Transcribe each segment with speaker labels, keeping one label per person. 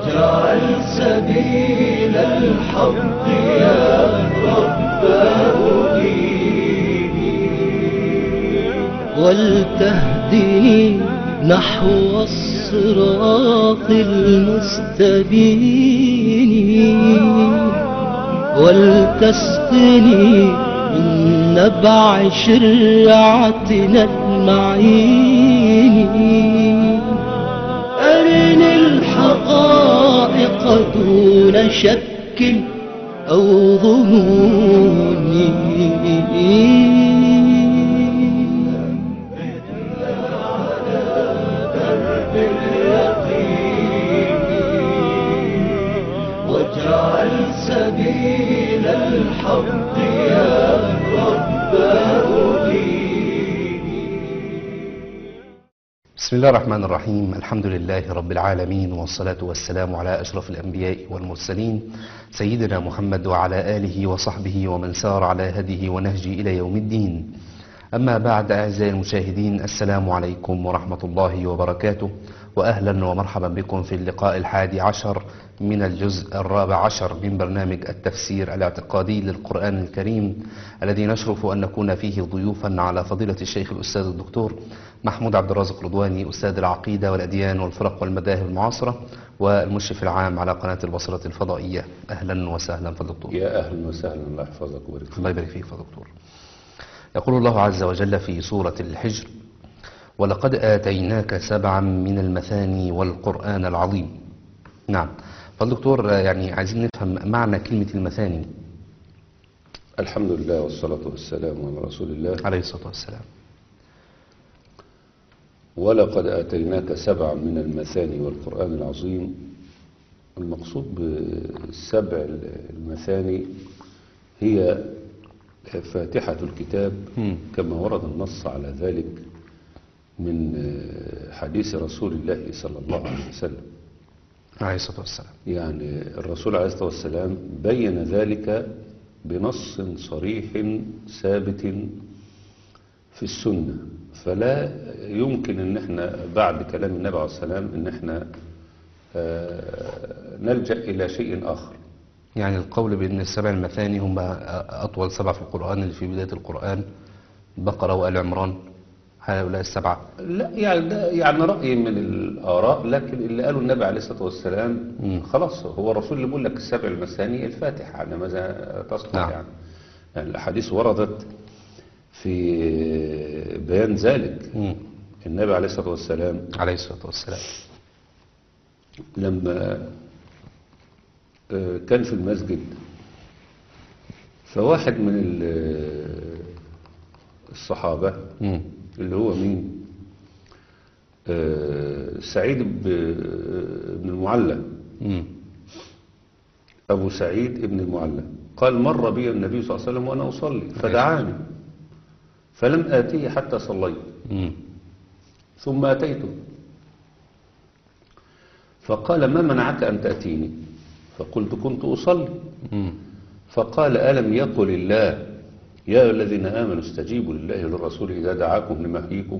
Speaker 1: واجعل سبيل الحق يا رب أهديني ولتهدني نحو الصراط المستبين ولتسقني من نبع شرعتنا المعين أرني الحقائق دون شك أو ظنون واجعل سبيل الحق يا رب أهديني
Speaker 2: بسم الله الرحمن الرحيم الحمد لله رب العالمين والصلاة والسلام على أشرف الأنبياء والمرسلين سيدنا محمد وعلى آله وصحبه ومن سار على هديه ونهجه إلى يوم الدين أما بعد أعزائي المشاهدين السلام عليكم ورحمة الله وبركاته وأهلا ومرحبا بكم في اللقاء الحادي عشر من الجزء الرابع عشر من برنامج التفسير الاعتقادي للقرآن الكريم الذي نشرف أن نكون فيه ضيوفا على فضيلة الشيخ الأستاذ الدكتور محمود عبد الرازق رضواني أستاذ العقيدة والأديان والفرق والمذاهب المعاصرة والمشرف العام على قناة البصرة الفضائية أهلا وسهلا فالدكتور
Speaker 3: يا أهلا وسهلا الله يحفظك ويبارك فيك
Speaker 2: الله يبارك فيك فدكتور يقول الله عز وجل في سورة الحجر ولقد آتيناك سبعا من المثاني والقرآن العظيم نعم فالدكتور يعني عايزين نفهم معنى كلمة المثاني
Speaker 3: الحمد لله والصلاة والسلام على رسول الله
Speaker 2: عليه الصلاة والسلام
Speaker 3: ولقد آتيناك سبعا من المثاني والقرآن العظيم المقصود بالسبع المثاني هي فاتحة الكتاب
Speaker 2: مم.
Speaker 3: كما ورد النص على ذلك من حديث رسول الله صلى الله عليه وسلم
Speaker 2: عليه الصلاة والسلام
Speaker 3: يعني الرسول عليه الصلاة والسلام بين ذلك بنص صريح ثابت في السنة فلا يمكن ان احنا بعد كلام النبي عليه الصلاة والسلام ان احنا آه، نلجأ الى شيء اخر
Speaker 2: يعني القول بأن السبع المثاني هم أطول سبع في القرآن اللي في بداية القرآن بقرة وآل عمران هؤلاء السبعة
Speaker 3: لا يعني ده يعني رأي من الآراء لكن اللي قاله النبي عليه الصلاة والسلام
Speaker 2: مم.
Speaker 3: خلاص هو الرسول اللي بيقول لك السبع المثاني الفاتحة على ماذا تصلح
Speaker 2: نعم.
Speaker 3: يعني. يعني الأحاديث وردت في بيان ذلك
Speaker 2: مم.
Speaker 3: النبي عليه الصلاة والسلام
Speaker 2: عليه الصلاة والسلام
Speaker 3: لما آه، كان في المسجد فواحد من ال- الصحابة
Speaker 2: مم.
Speaker 3: اللي هو مين آه، سعيد ب- بن المعلى
Speaker 2: مم.
Speaker 3: أبو سعيد بن المعلى قال مر بي النبي صلى الله عليه وسلم وأنا أصلي فدعاني فلم آتيه حتى صليت
Speaker 2: مم.
Speaker 3: ثم أتيته فقال ما منعك أن تأتيني فقلت كنت أصلي
Speaker 2: مم.
Speaker 3: فقال ألم يقل الله يا أيها الذين آمنوا استجيبوا لله وللرسول إذا دعاكم لما يحييكم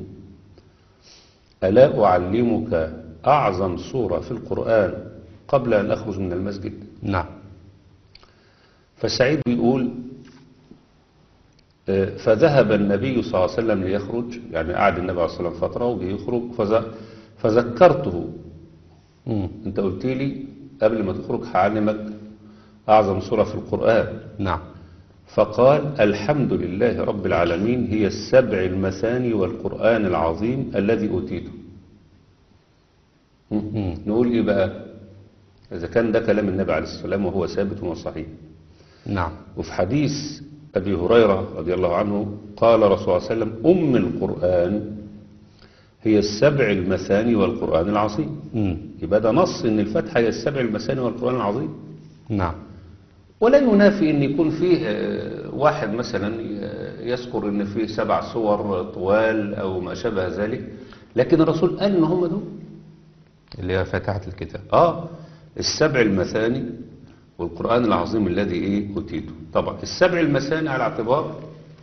Speaker 3: ألا أعلمك أعظم سورة في القرآن قبل أن أخرج من المسجد
Speaker 2: نعم
Speaker 3: فسعيد بيقول آه، فذهب النبي صلى الله عليه وسلم ليخرج يعني قعد النبي عليه الصلاة والسلام فترة وجي يخرج فز- فذكرته
Speaker 2: مم.
Speaker 3: انت قلت لي قبل ما تخرج هعلمك أعظم سورة في القرآن
Speaker 2: نعم
Speaker 3: فقال الحمد لله رب العالمين هي السبع المثاني والقرآن العظيم الذي أوتيته
Speaker 2: مم.
Speaker 3: نقول إيه بقى إذا كان ده كلام النبي عليه الصلاة والسلام وهو ثابت وصحيح
Speaker 2: نعم
Speaker 3: وفي حديث أبي هريرة رضي الله عنه قال رسول الله صلى الله عليه وسلم أم القرآن هي السبع المثاني والقرآن العظيم
Speaker 2: مم.
Speaker 3: يبقى ده نص إن الفتحة هي السبع المثاني والقرآن العظيم
Speaker 2: نعم
Speaker 3: ولا ينافي ان يكون فيه آه، واحد مثلا ي- يذكر ان فيه سبع صور طوال او ما شابه ذلك لكن الرسول قال ان هم دول
Speaker 2: اللي هي فاتحة الكتاب
Speaker 3: اه السبع المثاني والقرآن العظيم الذي ايه اوتيته طبعا السبع المثاني على اعتبار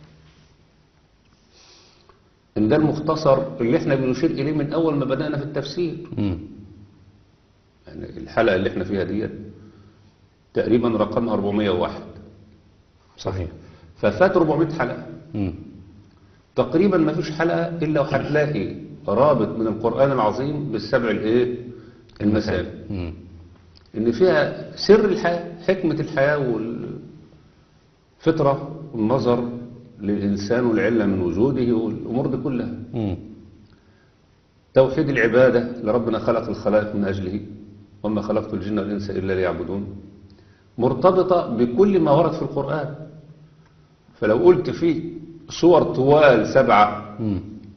Speaker 3: ان ده المختصر اللي احنا بنشير اليه من اول ما بدأنا في التفسير
Speaker 2: مم.
Speaker 3: يعني الحلقة اللي احنا فيها ديت تقريبا رقمها 401
Speaker 2: صحيح
Speaker 3: ففات 400 حلقة
Speaker 2: مم.
Speaker 3: تقريبا ما فيش حلقة إلا وهتلاقي رابط من القرآن العظيم بالسبع الايه المثاني
Speaker 2: مم.
Speaker 3: إن فيها سر الحياة حكمة الحياة والفطرة والنظر للإنسان والعلة من وجوده والأمور دي كلها
Speaker 2: مم.
Speaker 3: توحيد العبادة لربنا خلق الخلائق من أجله وما خلقت الجن والإنس إلا ليعبدون مرتبطة بكل ما ورد في القرآن فلو قلت فيه صور طوال سبعة
Speaker 2: مم.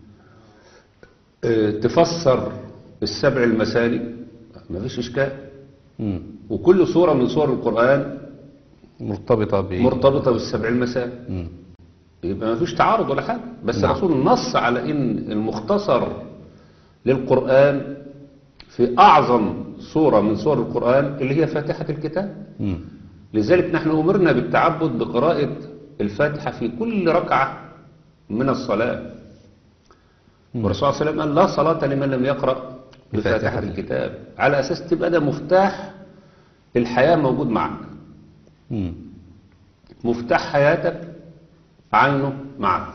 Speaker 3: آه، تفسر السبع المثاني ما فيش إشكال
Speaker 2: مم.
Speaker 3: وكل صورة من صور القرآن
Speaker 2: مرتبطة ب
Speaker 3: مرتبطة بالسبع المثاني
Speaker 2: مم.
Speaker 3: يبقى ما فيش تعارض ولا حاجة بس
Speaker 2: نعم.
Speaker 3: الرسول نص على ان المختصر للقرآن في أعظم سورة من سور القرآن اللي هي فاتحة الكتاب
Speaker 2: مم.
Speaker 3: لذلك نحن أمرنا بالتعبد بقراءة الفاتحة في كل ركعة من الصلاة والرسول صلى الله عليه وسلم قال لا صلاة لمن لم يقرأ بفاتحة
Speaker 2: بفاتحة.
Speaker 3: الكتاب على أساس تبقى ده مفتاح الحياة موجود معك
Speaker 2: مم.
Speaker 3: مفتاح حياتك عينه معك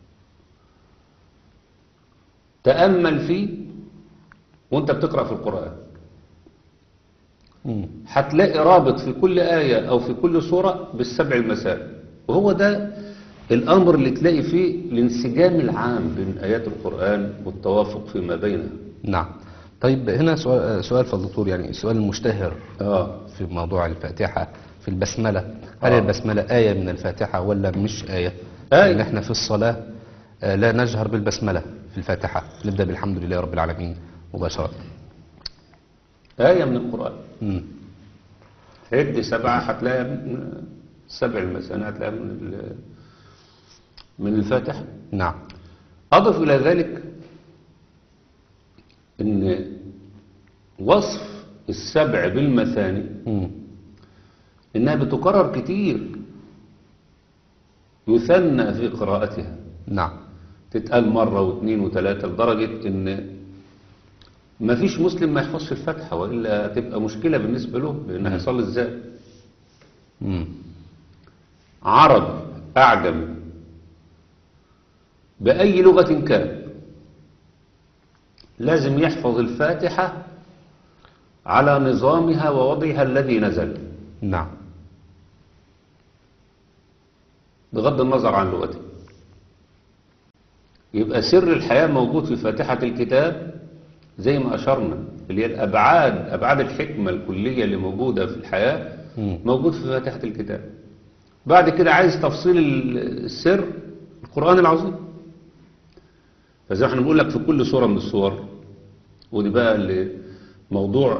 Speaker 3: تأمل فيه وانت بتقرأ في القرآن
Speaker 2: مم.
Speaker 3: هتلاقي رابط في كل آية أو في كل سورة بالسبع المثاني وهو ده الأمر اللي تلاقي فيه الانسجام العام بين آيات القرآن والتوافق فيما بينها
Speaker 2: نعم طيب هنا سؤال سؤال فالدكتور يعني السؤال المشتهر
Speaker 3: آه.
Speaker 2: في موضوع الفاتحة في البسملة هل
Speaker 3: آه.
Speaker 2: البسملة آية من الفاتحة ولا مش آية؟
Speaker 3: آية.
Speaker 2: إن احنا في الصلاة آه، لا نجهر بالبسملة في الفاتحة نبدأ بالحمد لله رب العالمين مباشرة
Speaker 3: آية من القرآن
Speaker 2: مم.
Speaker 3: عد سبعة هتلاقيها من سبع المثاني هتلاقيها من ال- من الفاتحة
Speaker 2: نعم
Speaker 3: أضف إلى ذلك أن وصف السبع بالمثاني
Speaker 2: مم.
Speaker 3: إنها بتكرر كتير يثنى في قراءتها
Speaker 2: نعم
Speaker 3: تتقال مرة واثنين وثلاثة لدرجة إن ما فيش مسلم ما يحفظش الفاتحة وإلا تبقى مشكلة بالنسبة له لأن هيصلي إزاي
Speaker 2: مم.
Speaker 3: عربي أعجمي بأي لغة كان لازم يحفظ الفاتحة على نظامها ووضعها الذي نزل
Speaker 2: نعم
Speaker 3: بغض النظر عن لغته يبقى سر الحياة موجود في فاتحة الكتاب زي ما أشرنا اللي هي الأبعاد أبعاد الحكمة الكلية اللي موجودة في الحياة
Speaker 2: مم.
Speaker 3: موجود في فاتحة الكتاب بعد كده عايز تفصيل ال- السر القرآن العظيم فزي ما احنا بنقول لك في كل سورة من السور ودي بقى اللي موضوع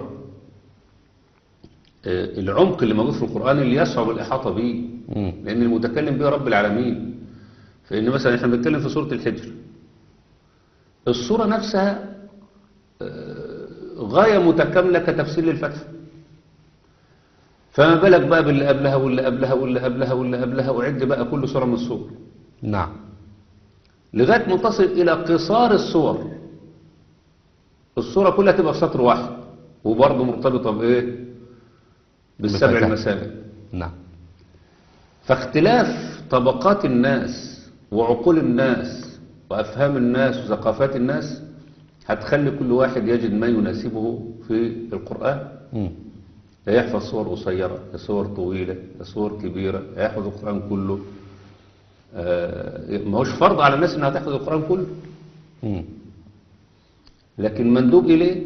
Speaker 3: آه، العمق اللي موجود في القرآن اللي يصعب الإحاطة به
Speaker 2: مم.
Speaker 3: لأن المتكلم به رب العالمين فإن مثلا احنا بنتكلم في سورة الحجر السورة نفسها آه، غاية متكاملة كتفسير للفتح فما بالك بقى باللي قبلها واللي قبلها واللي قبلها واللي قبلها وعد بقى كل سورة من السور
Speaker 2: نعم
Speaker 3: لغاية ما تصل إلى قصار السور السورة كلها تبقى في سطر واحد وبرضه مرتبطة بإيه؟ بالسبع
Speaker 2: بالفتح.
Speaker 3: المثاني
Speaker 2: نعم
Speaker 3: فاختلاف طبقات الناس وعقول الناس وأفهام الناس وثقافات الناس هتخلي كل واحد يجد ما يناسبه في القرآن
Speaker 2: مم.
Speaker 3: لا يحفظ صور قصيرة يا صور طويلة يا صور كبيرة يا يحفظ القرآن كله آه، ما هوش فرض على الناس انها تحفظ القرآن كله
Speaker 2: مم.
Speaker 3: لكن مندوب إليه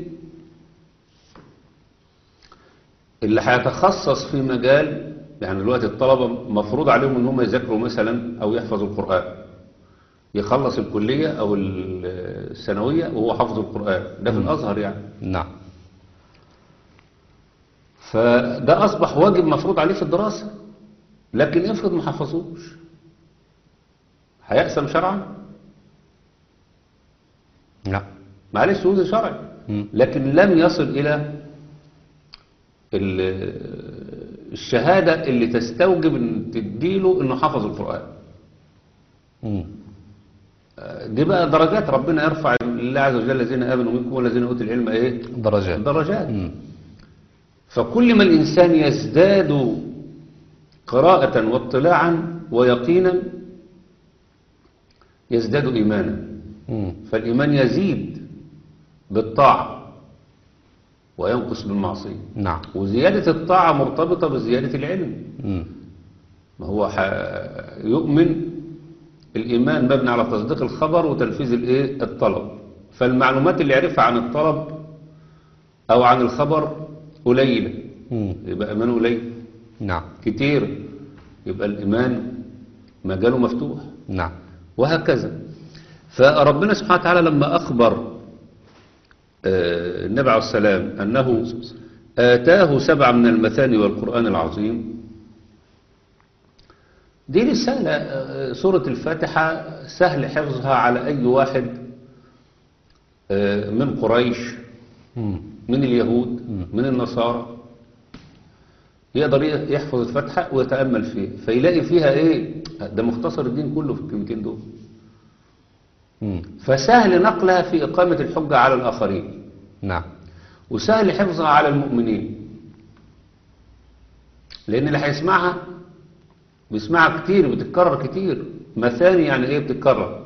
Speaker 3: اللي هيتخصص في مجال يعني دلوقتي الطلبة مفروض عليهم ان هم يذاكروا مثلا او يحفظوا القرآن يخلص الكلية او الثانوية وهو حافظ القرآن ده في الازهر يعني
Speaker 2: نعم
Speaker 3: فده اصبح واجب مفروض عليه في الدراسة لكن افرض ما حفظوش هيقسم شرعا
Speaker 2: لا
Speaker 3: معلش وزن شرعي
Speaker 2: مم.
Speaker 3: لكن لم يصل إلى ال- الشهادة اللي تستوجب ان تديله انه حفظ القرآن
Speaker 2: مم.
Speaker 3: دي بقى درجات ربنا يرفع الله عز وجل الذين آمنوا منكم والذين أوتوا العلم ايه
Speaker 2: درجات
Speaker 3: درجات
Speaker 2: مم.
Speaker 3: فكل ما الإنسان يزداد قراءة واطلاعا ويقينا يزداد إيمانا
Speaker 2: مم.
Speaker 3: فالإيمان يزيد بالطاعة وينقص بالمعصية
Speaker 2: نعم
Speaker 3: وزيادة الطاعة مرتبطة بزيادة العلم
Speaker 2: مم.
Speaker 3: ما هو ح- يؤمن الإيمان مبني على تصديق الخبر وتنفيذ الإيه الطلب فالمعلومات اللي يعرفها عن الطلب أو عن الخبر قليلة
Speaker 2: مم.
Speaker 3: يبقى إيمانه قليل
Speaker 2: نعم
Speaker 3: كتير يبقى الإيمان مجاله مفتوح
Speaker 2: نعم
Speaker 3: وهكذا فربنا سبحانه وتعالى لما أخبر آه، النبي عليه السلام أنه آتاه سبع من المثاني والقرآن العظيم دي رسالة آه، سورة الفاتحة سهل حفظها على أي واحد آه، من قريش
Speaker 2: مم.
Speaker 3: من اليهود من النصارى يقدر يحفظ الفاتحة ويتأمل فيها فيلاقي فيها ايه ده مختصر الدين كله في الكلمتين دول
Speaker 2: مم.
Speaker 3: فسهل نقلها في إقامة الحجة على الآخرين
Speaker 2: نعم
Speaker 3: وسهل حفظها على المؤمنين لأن اللي هيسمعها بيسمعها كتير بتتكرر كتير مثاني يعني ايه بتتكرر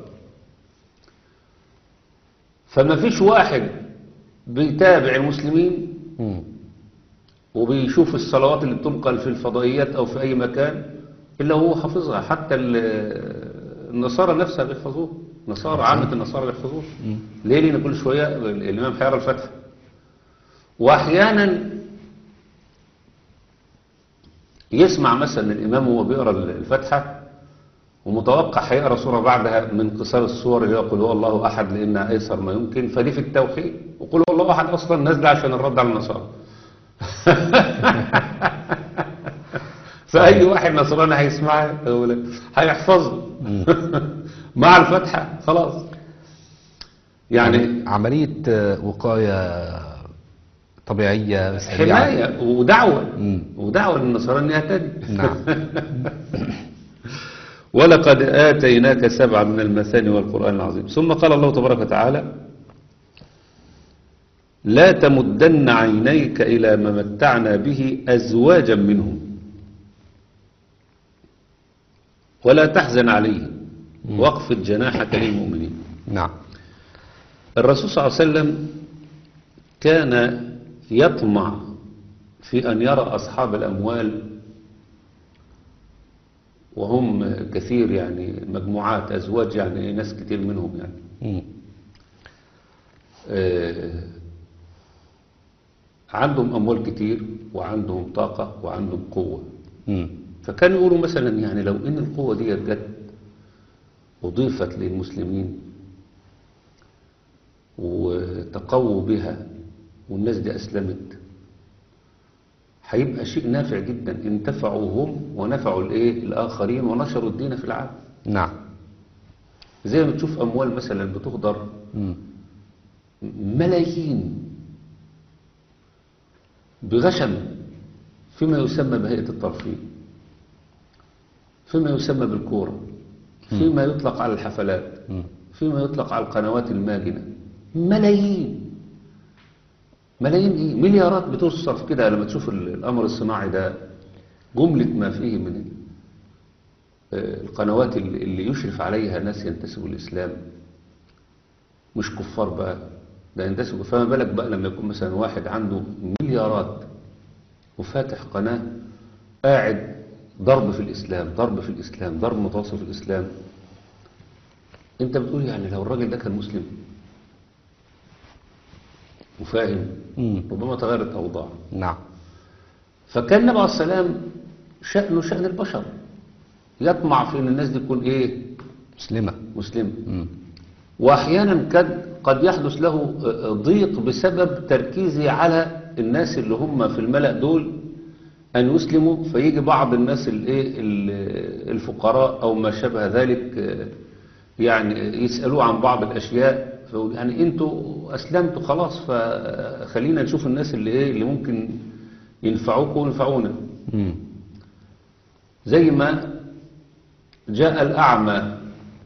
Speaker 3: فما فيش واحد بيتابع المسلمين
Speaker 2: مم.
Speaker 3: وبيشوف الصلوات اللي بتنقل في الفضائيات أو في أي مكان إلا هو حافظها حتى ال- النصارى نفسها بيحفظوها نصارى عامة النصارى بيحفظوها ليه لأن كل شوية الإمام هيقرا الفتح وأحيانا يسمع مثلا الإمام وهو بيقرا الفتحة ومتوقع هيقرا سورة بعدها من قصار السور اللي هو قل هو الله أحد لأنها أيسر ما يمكن فدي في التوحيد وقل هو الله أحد أصلا نازلة عشان الرد على النصارى فأي واحد نصراني هيسمعها يقول هيحفظه مع الفتحة خلاص يعني
Speaker 2: عملية آه، وقاية طبيعية سريعة
Speaker 3: حماية ودعوة
Speaker 2: مم.
Speaker 3: ودعوة للنصارى أن يهتدي
Speaker 2: نعم
Speaker 3: ولقد آتيناك سبعا من المثاني والقرآن العظيم ثم قال الله تبارك وتعالى لا تمدن عينيك إلى ما متعنا به أزواجا منهم ولا تحزن عليهم واخفض جناحك للمؤمنين
Speaker 2: نعم
Speaker 3: الرسول صلى الله عليه وسلم كان يطمع في أن يرى أصحاب الأموال وهم كثير يعني مجموعات أزواج يعني ناس كتير منهم يعني
Speaker 2: مم.
Speaker 3: آه، عندهم أموال كتير وعندهم طاقة وعندهم قوة
Speaker 2: مم.
Speaker 3: فكانوا يقولوا مثلا يعني لو إن القوة دي جت أضيفت للمسلمين وتقووا بها والناس دي أسلمت هيبقى شيء نافع جدا انتفعوا هم ونفعوا الايه الآخرين ونشروا الدين في العالم
Speaker 2: نعم
Speaker 3: زي ما تشوف أموال مثلا بتهدر
Speaker 2: مم.
Speaker 3: ملايين بغشم فيما يسمى بهيئة الترفيه فيما يسمى بالكورة فيما يطلق على الحفلات
Speaker 2: مم.
Speaker 3: فيما يطلق على القنوات الماجنة ملايين ملايين ايه مليارات بتصرف كده لما تشوف ال- الأمر الصناعي ده جملة ما فيه من ال- آه، القنوات اللي اللي يشرف عليها ناس ينتسبوا الإسلام مش كفار بقى ده ينتسبوا فما بالك بقى لما يكون مثلا واحد عنده مليارات وفاتح قناة قاعد ضرب في الإسلام ضرب في الإسلام ضرب متواصل في الإسلام انت بتقول يعني لو الراجل ده كان مسلم وفاهم
Speaker 2: مم.
Speaker 3: ربما تغيرت أوضاعه
Speaker 2: نعم
Speaker 3: فكان النبي عليه السلام شأنه شأن البشر يطمع في ان الناس دي تكون ايه
Speaker 2: مسلمة
Speaker 3: مسلمة
Speaker 2: مم.
Speaker 3: واحيانا قد قد يحدث له ضيق بسبب تركيزه على الناس اللي هم في الملأ دول ان يسلموا فيجي بعض الناس الايه ال- الفقراء او ما شابه ذلك يعني يسالوه عن بعض الاشياء فيقول يعني انتوا اسلمتوا خلاص فخلينا نشوف الناس اللي ايه اللي ممكن ينفعوكم وينفعونا
Speaker 2: مم.
Speaker 3: زي ما جاء الأعمى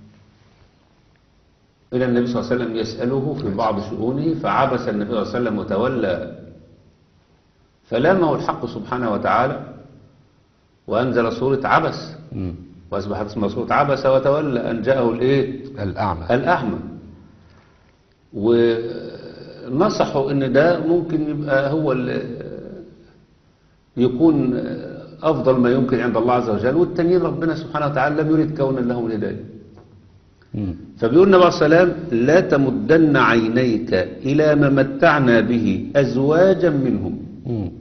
Speaker 3: إلى النبي صلى الله عليه وسلم يسأله في بعض شؤونه فعبس النبي صلى الله عليه وسلم وتولى فلامه الحق سبحانه وتعالى وأنزل سورة عبس
Speaker 2: مم.
Speaker 3: وأصبحت اسمها سورة عبس وتولى أن جاءه الإيه
Speaker 2: الأعمى
Speaker 3: الأعمى ونصحوا ان ده ممكن يبقى هو ال- يكون افضل ما يمكن عند الله عز وجل والتانيين ربنا سبحانه وتعالى لم يريد كونا لهم الهدايه
Speaker 2: مم.
Speaker 3: فبيقول النبي عليه السلام لا تمدن عينيك الى ما متعنا به ازواجا منهم
Speaker 2: مم.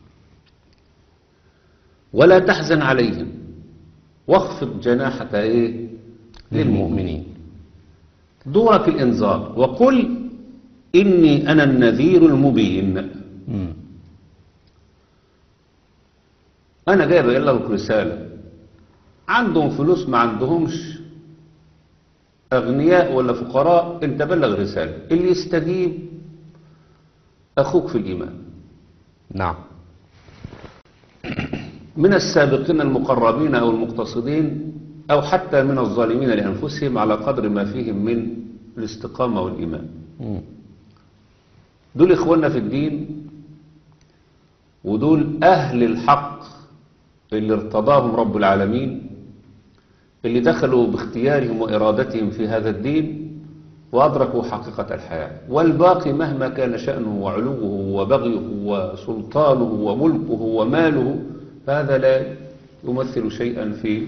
Speaker 3: ولا تحزن عليهم واخفض جناحك ايه
Speaker 2: للمؤمنين
Speaker 3: دورك الانذار وقل اني انا النذير المبين
Speaker 2: مم.
Speaker 3: انا جايب لك رساله عندهم فلوس ما عندهمش اغنياء ولا فقراء انت بلغ رساله اللي يستجيب اخوك في الايمان
Speaker 2: نعم
Speaker 3: من السابقين المقربين او المقتصدين او حتى من الظالمين لانفسهم على قدر ما فيهم من الاستقامه والايمان
Speaker 2: مم.
Speaker 3: دول اخواننا في الدين ودول اهل الحق اللي ارتضاهم رب العالمين اللي دخلوا باختيارهم وارادتهم في هذا الدين وادركوا حقيقه الحياه والباقي مهما كان شانه وعلوه وبغيه وسلطانه وملكه وماله فهذا لا يمثل شيئا في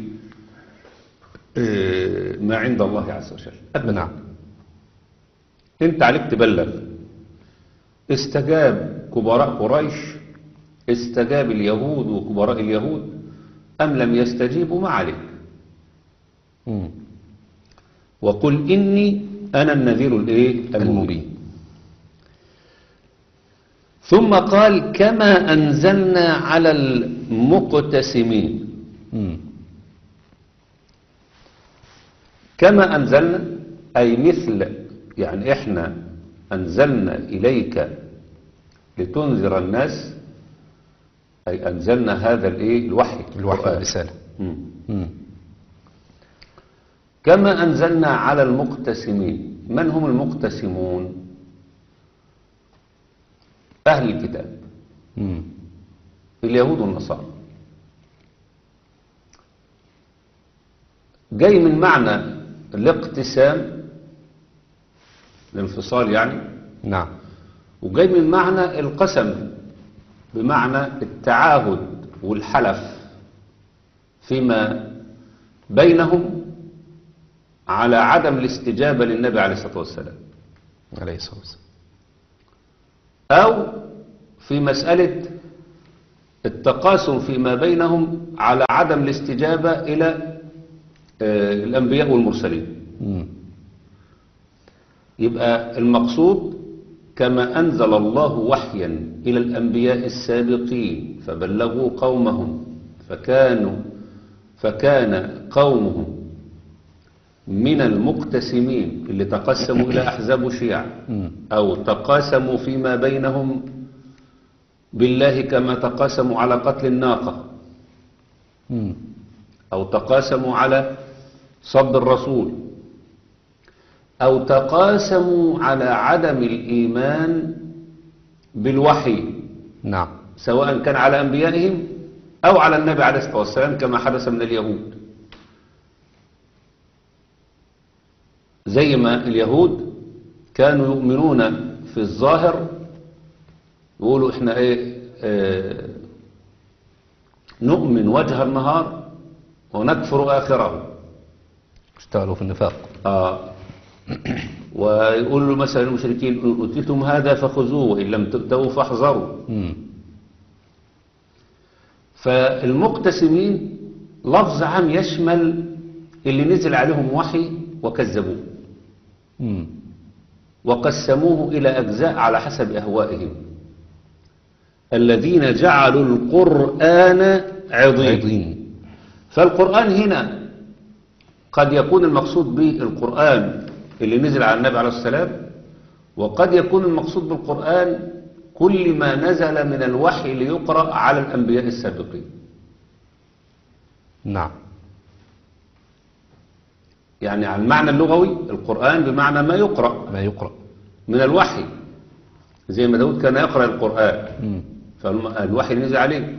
Speaker 3: آه، ما عند الله عز وجل أبدا
Speaker 2: نعم
Speaker 3: انت عليك تبلغ استجاب كبراء قريش استجاب اليهود وكبراء اليهود أم لم يستجيبوا ما عليك
Speaker 2: مم.
Speaker 3: وقل إني أنا النذير الإيه المبين ثم قال كما أنزلنا على المقتسمين
Speaker 2: مم.
Speaker 3: كما أنزلنا أي مثل يعني إحنا أنزلنا إليك لتنذر الناس أي أنزلنا هذا الإيه الوحي
Speaker 2: الوحي
Speaker 3: القرآن.
Speaker 2: والرسالة
Speaker 3: مم.
Speaker 2: مم.
Speaker 3: كما أنزلنا على المقتسمين من هم المقتسمون أهل الكتاب
Speaker 2: مم.
Speaker 3: اليهود والنصارى جاي من معنى الاقتسام الانفصال يعني
Speaker 2: نعم
Speaker 3: وجاي من معنى القسم بمعنى التعاهد والحلف فيما بينهم على عدم الاستجابة للنبي عليه الصلاة والسلام
Speaker 2: عليه الصلاة والسلام
Speaker 3: أو في مسألة التقاسم فيما بينهم على عدم الاستجابة إلى آه، الأنبياء والمرسلين
Speaker 2: مم.
Speaker 3: يبقى المقصود كما أنزل الله وحيا إلى الأنبياء السابقين فبلغوا قومهم فكانوا فكان قومهم من المقتسمين اللي تقسموا إلى أحزاب وشيع
Speaker 2: مم.
Speaker 3: أو تقاسموا فيما بينهم بالله كما تقاسموا على قتل الناقة
Speaker 2: مم.
Speaker 3: أو تقاسموا على صد الرسول أو تقاسموا على عدم الإيمان بالوحي
Speaker 2: نعم
Speaker 3: سواء كان على أنبيائهم أو على النبي عليه الصلاة والسلام كما حدث من اليهود زي ما اليهود كانوا يؤمنون في الظاهر يقولوا احنا ايه اه نؤمن وجه النهار ونكفر آخره
Speaker 2: اشتغلوا في النفاق
Speaker 3: آه ويقول له مثلا المشركين إن أوتيتم هذا فخذوه وإن لم تؤتوا فاحذروا
Speaker 2: مم.
Speaker 3: فالمقتسمين لفظ عام يشمل اللي نزل عليهم وحي وكذبوه
Speaker 2: مم.
Speaker 3: وقسموه إلى أجزاء على حسب أهوائهم الذين جعلوا القرآن عضين
Speaker 2: عظيم
Speaker 3: فالقرآن هنا قد يكون المقصود به القرآن اللي نزل على النبي عليه السلام وقد يكون المقصود بالقرآن كل ما نزل من الوحي ليقرأ على الأنبياء السابقين
Speaker 2: نعم
Speaker 3: يعني على المعنى اللغوي القرآن بمعنى ما يقرأ
Speaker 2: ما يقرأ
Speaker 3: من الوحي زي ما داود كان يقرأ القرآن
Speaker 2: مم.
Speaker 3: فالوحي نزل عليه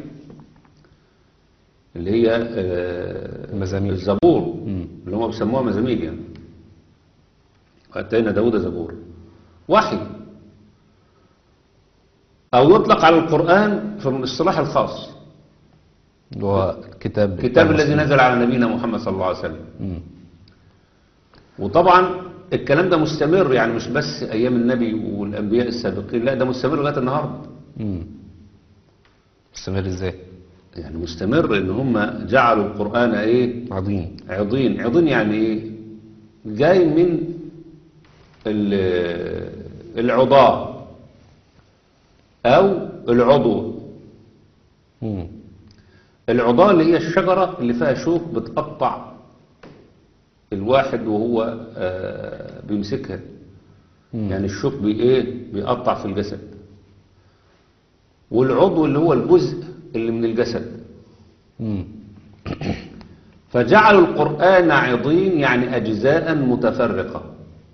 Speaker 3: اللي هي آه،
Speaker 2: المزامير.
Speaker 3: الزبور
Speaker 2: مم.
Speaker 3: اللي هم بيسموها مزامير يعني واتينا داود زبور وحي او يطلق على القرآن في الاصطلاح الخاص
Speaker 2: اللي هو كتاب
Speaker 3: الكتاب الذي نزل على نبينا محمد صلى الله عليه وسلم
Speaker 2: مم.
Speaker 3: وطبعا الكلام ده مستمر يعني مش بس ايام النبي والانبياء السابقين لا ده مستمر لغايه النهارده
Speaker 2: مم. مستمر ازاي
Speaker 3: يعني مستمر ان هم جعلوا القران ايه
Speaker 2: عظيم
Speaker 3: عضين عضين يعني ايه جاي من ال- العضاء او العضو
Speaker 2: مم.
Speaker 3: العضاء اللي هي الشجرة اللي فيها شوك بتقطع الواحد وهو آه، بيمسكها
Speaker 2: مم.
Speaker 3: يعني الشوك بي ايه بيقطع في الجسد والعضو اللي هو الجزء اللي من الجسد
Speaker 2: مم.
Speaker 3: فجعلوا القرآن عضين يعني أجزاء متفرقة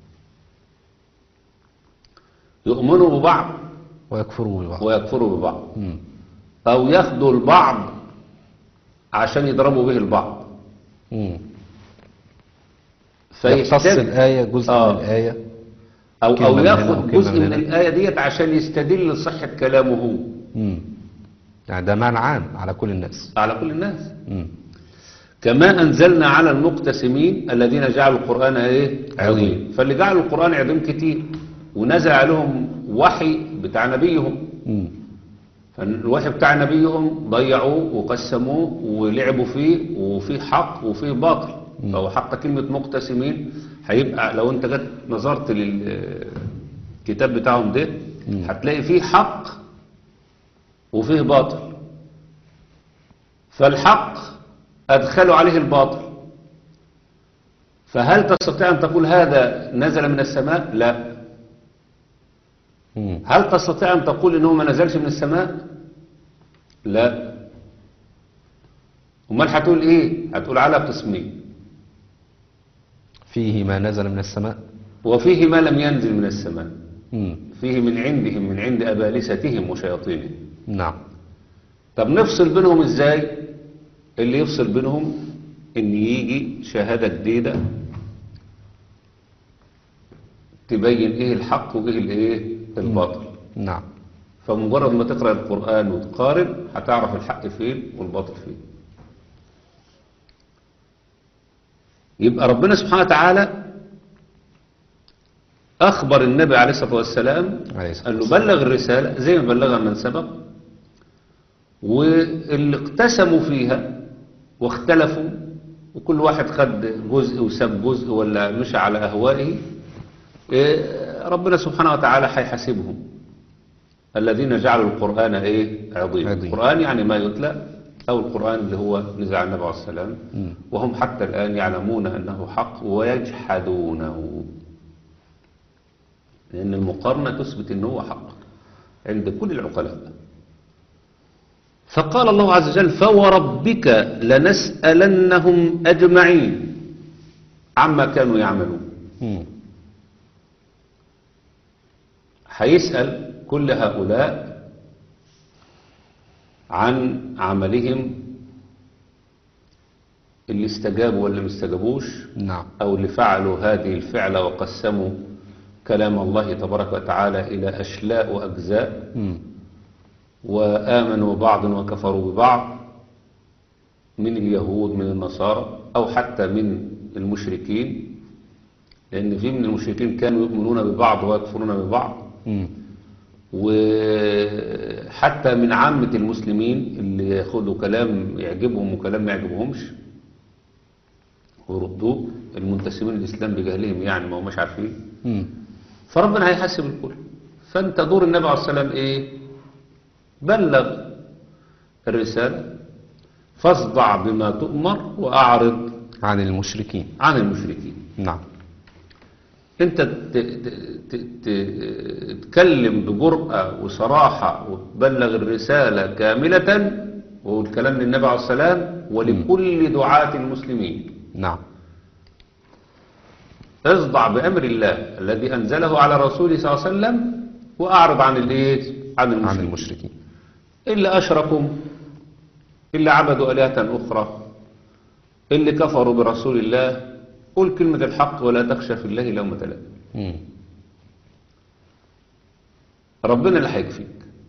Speaker 3: يؤمنوا ببعض
Speaker 2: ويكفروا ببعض
Speaker 3: ويكفروا ببعض
Speaker 2: مم.
Speaker 3: أو ياخدوا البعض عشان يضربوا به البعض
Speaker 2: مم. يختص
Speaker 3: فيحتاج
Speaker 2: الآية جزء
Speaker 3: آه.
Speaker 2: من الآية
Speaker 3: أو,
Speaker 2: كلمة
Speaker 3: أو
Speaker 2: من هنا
Speaker 3: ياخد
Speaker 2: وكلمة
Speaker 3: جزء
Speaker 2: من
Speaker 3: من
Speaker 2: هنا.
Speaker 3: الآية ديت عشان يستدل لصحة كلامه هو
Speaker 2: مم. يعني ده معنى عام على كل الناس
Speaker 3: على كل الناس
Speaker 2: مم.
Speaker 3: كما أنزلنا على المقتسمين الذين جعلوا القرآن إيه
Speaker 2: عظيم.
Speaker 3: عظيم فاللي جعلوا القرآن عظيم كتير ونزل عليهم وحي بتاع نبيهم
Speaker 2: مم.
Speaker 3: فالوحي بتاع نبيهم ضيعوه وقسموه ولعبوا فيه وفيه حق وفيه باطل فهو حق كلمة مقتسمين هيبقى لو انت جت نظرت للكتاب بتاعهم ده هتلاقي فيه حق وفيه باطل فالحق أدخلوا عليه الباطل فهل تستطيع أن تقول هذا نزل من السماء؟ لا
Speaker 2: مم.
Speaker 3: هل تستطيع أن تقول إنه ما نزلش من السماء؟ لا أمال هتقول إيه؟ هتقول على قسمين
Speaker 2: فيه ما نزل من السماء
Speaker 3: وفيه ما لم ينزل من السماء
Speaker 2: مم.
Speaker 3: فيه من عندهم من عند أبالستهم وشياطينهم
Speaker 2: نعم
Speaker 3: طب نفصل بينهم إزاي؟ اللي يفصل بينهم إن يجي شهادة جديدة تبين إيه الحق وإيه الإيه الباطل
Speaker 2: نعم
Speaker 3: فمجرد ما تقرأ القرآن وتقارن هتعرف الحق فين والباطل فين يبقى ربنا سبحانه وتعالى أخبر النبي عليه الصلاة والسلام
Speaker 2: عليه الصلاة
Speaker 3: قال له بلغ الرسالة زي ما بلغها من سبق واللي اقتسموا فيها واختلفوا وكل واحد خد جزء وساب جزء ولا مشى على أهوائه إيه، ربنا سبحانه وتعالى هيحاسبهم الذين جعلوا القرآن إيه عظيم
Speaker 2: عظيم.
Speaker 3: القرآن يعني ما يتلى أو القرآن اللي هو نزل على النبي عليه السلام
Speaker 2: مم.
Speaker 3: وهم حتى الآن يعلمون أنه حق ويجحدونه لأن المقارنة تثبت أنه حق عند كل العقلاء فقال الله عز وجل فوربك لنسألنهم أجمعين عما كانوا يعملون
Speaker 2: مم.
Speaker 3: هيسأل كل هؤلاء عن عملهم اللي استجابوا واللي ما استجابوش
Speaker 2: نعم
Speaker 3: أو اللي فعلوا هذه الفعلة وقسموا كلام الله تبارك وتعالى إلى أشلاء وأجزاء
Speaker 2: مم.
Speaker 3: وآمنوا بعض وكفروا ببعض من اليهود من النصارى أو حتى من المشركين لأن في من المشركين كانوا يؤمنون ببعض ويكفرون ببعض
Speaker 2: مم.
Speaker 3: وحتى من عامة المسلمين اللي ياخدوا كلام يعجبهم وكلام ما يعجبهمش ويردوه المنتسبين للإسلام بجهلهم يعني ما هماش عارفين
Speaker 2: مم.
Speaker 3: فربنا هيحاسب الكل فانت دور النبي عليه الصلاة والسلام ايه بلغ الرسالة فاصدع بما تؤمر وأعرض
Speaker 2: عن المشركين
Speaker 3: عن المشركين
Speaker 2: نعم
Speaker 3: انت ت- ت- ت- ت- تتكلم بجرأة وصراحة وتبلغ الرسالة كاملة والكلام للنبي عليه السلام ولكل دعاة المسلمين
Speaker 2: نعم
Speaker 3: اصدع بأمر الله الذي أنزله على رسوله صلى الله عليه وسلم وأعرض عن الايه عن
Speaker 2: عن
Speaker 3: المشركين
Speaker 2: المشركين
Speaker 3: اللي أشركوا اللي عبدوا آلهة أخرى اللي كفروا برسول الله قل كلمة الحق ولا تخشى في الله لومة لائم
Speaker 2: مم.
Speaker 3: ربنا اللي هيكفيك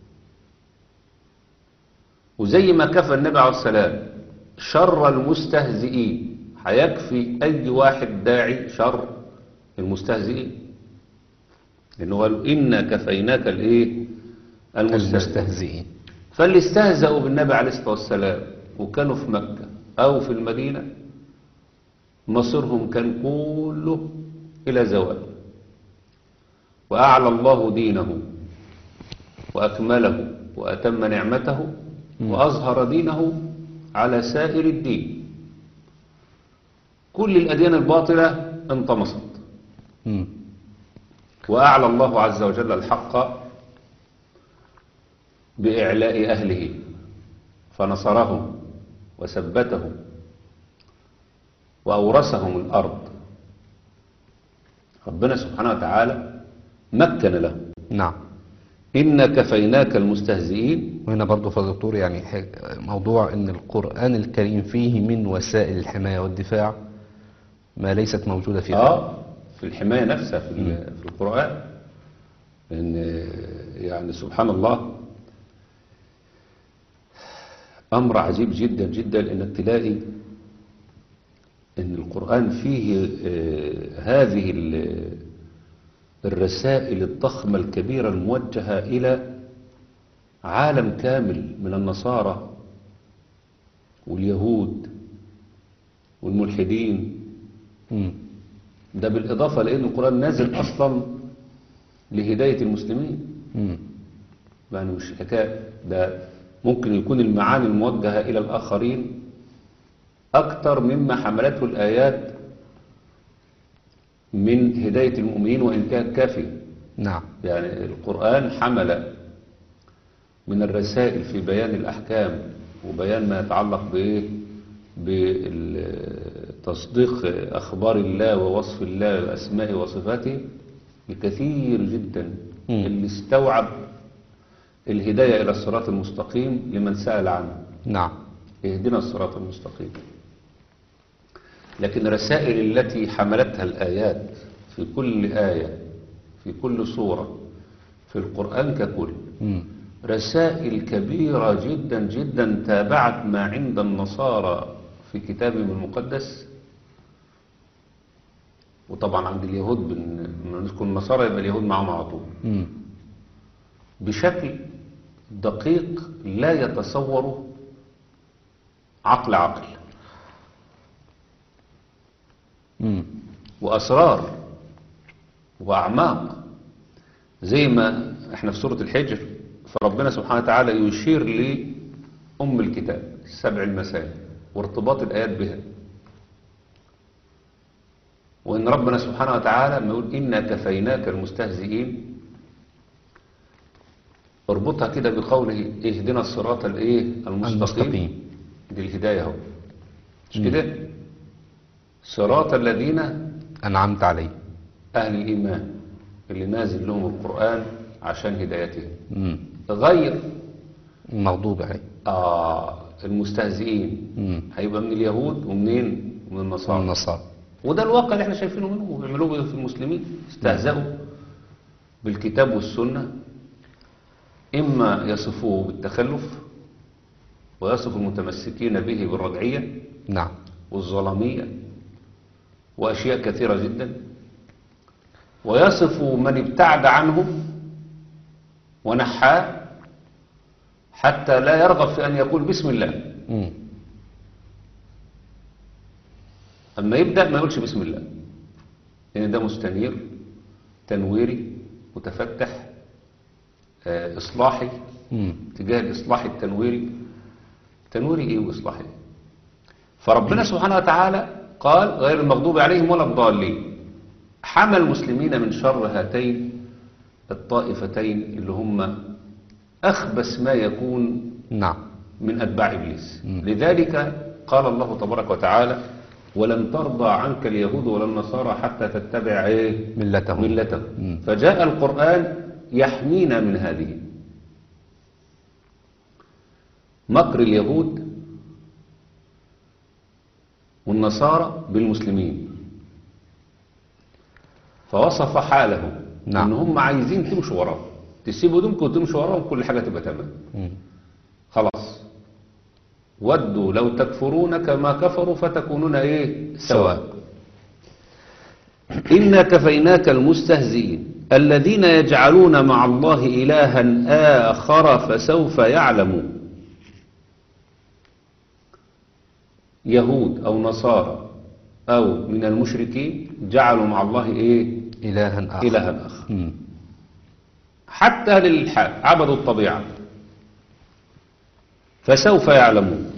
Speaker 3: وزي ما كفى النبي عليه السلام شر المستهزئين هيكفي أي واحد داعي شر المستهزئين لأنه قالوا إنا كفيناك الإيه المستهزئين
Speaker 2: المستهزئين
Speaker 3: فاللي استهزأوا بالنبي عليه الصلاة والسلام وكانوا في مكة أو في المدينة مصيرهم كان كله إلى زوال وأعلى الله دينه وأكمله وأتم نعمته وأظهر دينه على سائر الدين كل الأديان الباطلة انطمست
Speaker 2: مم.
Speaker 3: وأعلى الله عز وجل الحق بإعلاء أهله فنصرهم وثبتهم وأورثهم الأرض ربنا سبحانه وتعالى مكن له
Speaker 2: نعم
Speaker 3: إنا كفيناك المستهزئين
Speaker 2: وهنا برضو فدكتور يعني حاج- موضوع ان القرآن الكريم فيه من وسائل الحماية والدفاع ما ليست موجودة في غيره.
Speaker 3: آه في الحماية نفسها في, ال- في القرآن إن يعني سبحان الله أمر عجيب جدا جدا إنك تلاقي إن القرآن فيه آه، هذه ال- الرسائل الضخمة الكبيرة الموجهة إلى عالم كامل من النصارى واليهود والملحدين
Speaker 2: مم.
Speaker 3: ده بالإضافة لأن القرآن نازل أصلا لهداية المسلمين
Speaker 2: مم.
Speaker 3: يعني مش حكاية ده ممكن يكون المعاني الموجهة إلى الآخرين أكثر مما حملته الآيات من هداية المؤمنين وإن كانت كافية
Speaker 2: نعم
Speaker 3: يعني القرآن حمل من الرسائل في بيان الأحكام وبيان ما يتعلق بإيه بتصديق أخبار الله ووصف الله وأسمائه وصفاته الكثير جدا
Speaker 2: مم.
Speaker 3: اللي استوعب الهداية إلى الصراط المستقيم لمن سأل عنه
Speaker 2: نعم
Speaker 3: اهدنا الصراط المستقيم لكن الرسائل التي حملتها الآيات في كل آية في كل سورة في القرآن ككل
Speaker 2: مم.
Speaker 3: رسائل كبيرة جدا جدا تابعت ما عند النصارى في كتابهم المقدس وطبعا عند اليهود بن- لما نذكر النصارى يبقى اليهود معهم على طول
Speaker 2: مم.
Speaker 3: بشكل دقيق لا يتصوره عقل عقل
Speaker 2: مم.
Speaker 3: وأسرار وأعماق زي ما احنا في سورة الحجر فربنا سبحانه وتعالى يشير لأم الكتاب السبع المثاني وارتباط الآيات بها وإن ربنا سبحانه وتعالى ما يقول إنا كفيناك المستهزئين اربطها كده بقوله اهدنا الصراط الايه المستقيم
Speaker 2: المستقيم.
Speaker 3: دي الهداية اهو مش كده صراط الذين
Speaker 2: أنعمت عليه
Speaker 3: أهل الإيمان اللي نازل لهم القرآن عشان هدايتهم
Speaker 2: مم.
Speaker 3: غير
Speaker 2: المغضوب عليه
Speaker 3: آه المستهزئين
Speaker 2: مم.
Speaker 3: هيبقى من اليهود ومنين ومن النصارى
Speaker 2: النصارى
Speaker 3: وده الواقع اللي احنا شايفينه منه وبيعملوه في المسلمين استهزأوا بالكتاب والسنة إما يصفوه بالتخلف ويصف المتمسكين به بالرجعية
Speaker 2: نعم
Speaker 3: والظلامية وأشياء كثيرة جدا ويصف من ابتعد عنه ونحاه حتى لا يرغب في أن يقول بسم الله
Speaker 2: مم.
Speaker 3: أما يبدأ ما يقولش بسم الله لأن ده مستنير تنويري متفتح آه، إصلاحي
Speaker 2: مم.
Speaker 3: تجاه الإصلاح التنويري تنويري إيه وإصلاحي فربنا سبحانه وتعالى قال غير المغضوب عليهم ولا الضالين حمى المسلمين من شر هاتين الطائفتين اللي هم أخبث ما يكون
Speaker 2: نعم
Speaker 3: من أتباع إبليس لذلك قال الله تبارك وتعالى ولن ترضى عنك اليهود ولا النصارى حتى تتبع إيه؟
Speaker 2: ملتهم
Speaker 3: ملتهم
Speaker 2: مم.
Speaker 3: فجاء القرآن يحمينا من هذه مكر اليهود والنصارى بالمسلمين فوصف حالهم
Speaker 2: نعم.
Speaker 3: ان هم عايزين تمشوا وراهم تسيبوا دمكم وتمشوا وراهم كل حاجه تبقى تمام
Speaker 2: مم.
Speaker 3: خلاص ودوا لو تكفرون كما كفروا فتكونون ايه سواء إنا كفيناك المستهزئين الذين يجعلون مع الله إلها آخر فسوف يعلمون يهود أو نصارى أو من المشركين جعلوا مع الله إيه
Speaker 2: إلها آخر
Speaker 3: إلها آخر
Speaker 2: مم.
Speaker 3: حتى أهل الإلحاد عبدوا الطبيعة فسوف يعلمون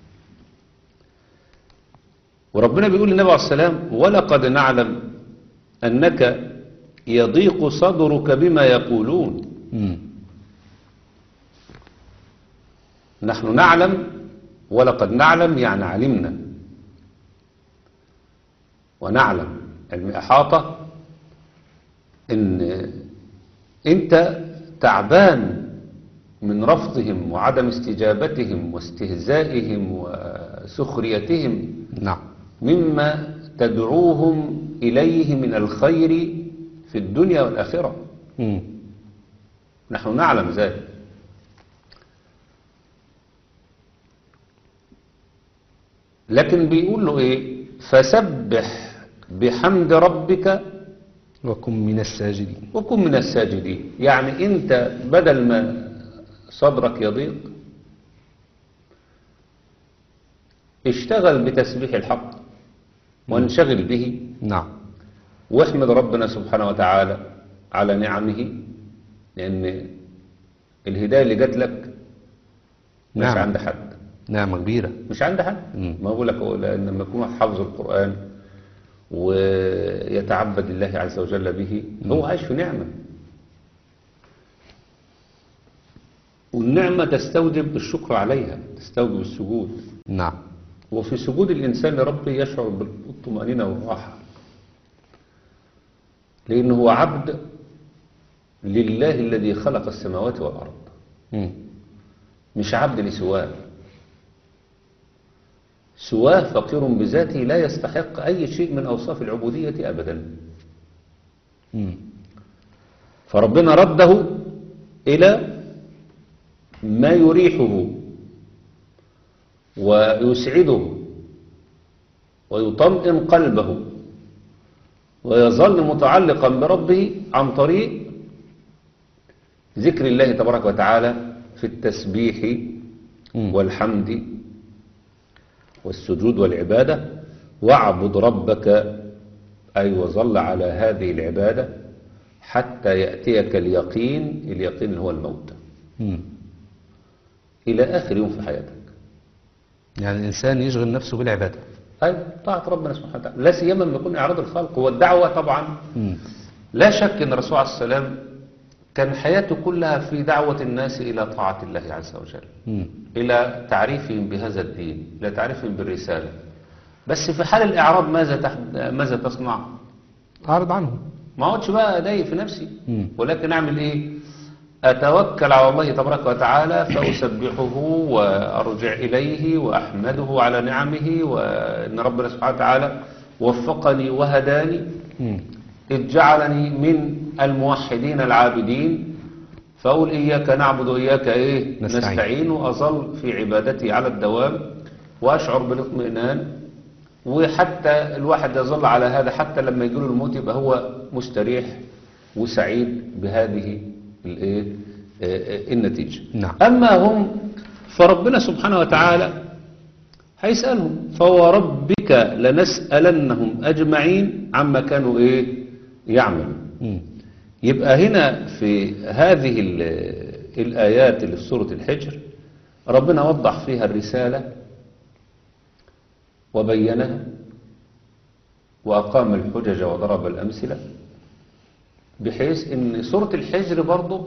Speaker 3: وربنا بيقول للنبي عليه السلام ولقد نعلم أنك يضيق صدرك بما يقولون
Speaker 2: مم.
Speaker 3: نحن نعلم ولقد نعلم يعني علمنا ونعلم علم إحاطة إن أنت تعبان من رفضهم وعدم استجابتهم واستهزائهم وسخريتهم
Speaker 2: نعم
Speaker 3: مما تدعوهم إليه من الخير في الدنيا والآخرة
Speaker 2: مم.
Speaker 3: نحن نعلم ذلك لكن بيقول له ايه فسبح بحمد ربك
Speaker 2: وكن من الساجدين
Speaker 3: وكن من الساجدين يعني انت بدل ما صدرك يضيق اشتغل بتسبيح الحق وانشغل به
Speaker 2: نعم
Speaker 3: واحمد ربنا سبحانه وتعالى على نعمه لأن الهداية اللي جات لك مش
Speaker 2: نعم.
Speaker 3: عند حد
Speaker 2: نعمة كبيرة
Speaker 3: مش عند حد
Speaker 2: مم.
Speaker 3: ما بقول لك هو لأن لما يكون واحد حافظ القرآن ويتعبد الله عز وجل به هو عايش في نعمة والنعمة تستوجب الشكر عليها تستوجب السجود
Speaker 2: نعم
Speaker 3: وفي سجود الإنسان لربه يشعر بالطمأنينة والراحة لأنه هو عبد لله الذي خلق السماوات والأرض
Speaker 2: مم.
Speaker 3: مش عبد لسواه سواه فقير بذاته لا يستحق أي شيء من أوصاف العبودية أبدا
Speaker 2: مم.
Speaker 3: فربنا رده إلى ما يريحه ويسعده ويطمئن قلبه ويظل متعلقا بربه عن طريق ذكر الله تبارك وتعالى في التسبيح
Speaker 2: مم.
Speaker 3: والحمد والسجود والعبادة واعبد ربك أي وظل على هذه العبادة حتى يأتيك اليقين اليقين اللي هو الموت
Speaker 2: مم.
Speaker 3: إلى آخر يوم في حياتك
Speaker 2: يعني الإنسان يشغل نفسه بالعبادة
Speaker 3: أي طاعة ربنا سبحانه وتعالى لا سيما لما يكون إعراض الخلق والدعوة طبعا
Speaker 2: مم.
Speaker 3: لا شك أن الرسول عليه السلام كان حياته كلها في دعوة الناس إلى طاعة الله عز وجل
Speaker 2: مم.
Speaker 3: إلى تعريفهم بهذا الدين إلى تعريفهم بالرسالة بس في حال الإعراض ماذا تح... ماذا تصنع؟
Speaker 2: أعرض عنه
Speaker 3: ما اقعدش بقى اضايق في نفسي
Speaker 2: مم.
Speaker 3: ولكن اعمل ايه اتوكل على الله تبارك وتعالى فاسبحه وارجع اليه واحمده على نعمه وان ربنا سبحانه وتعالى وفقني وهداني
Speaker 2: مم.
Speaker 3: إذ جعلني من الموحدين العابدين فأقول إياك نعبد وإياك إيه
Speaker 2: نستعين.
Speaker 3: نستعين وأظل في عبادتي على الدوام وأشعر بالاطمئنان وحتى الواحد يظل على هذا حتى لما يجيله الموت يبقى هو مستريح وسعيد بهذه الإيه آه، آه، النتيجة
Speaker 2: نعم.
Speaker 3: أما هم فربنا سبحانه وتعالى هيسألهم فوربك لنسألنهم أجمعين عما كانوا إيه يعملون
Speaker 2: مم.
Speaker 3: يبقى هنا في هذه ال- الآيات اللي في سورة الحجر ربنا وضح فيها الرسالة وبينها وأقام الحجج وضرب الأمثلة بحيث أن سورة الحجر برضه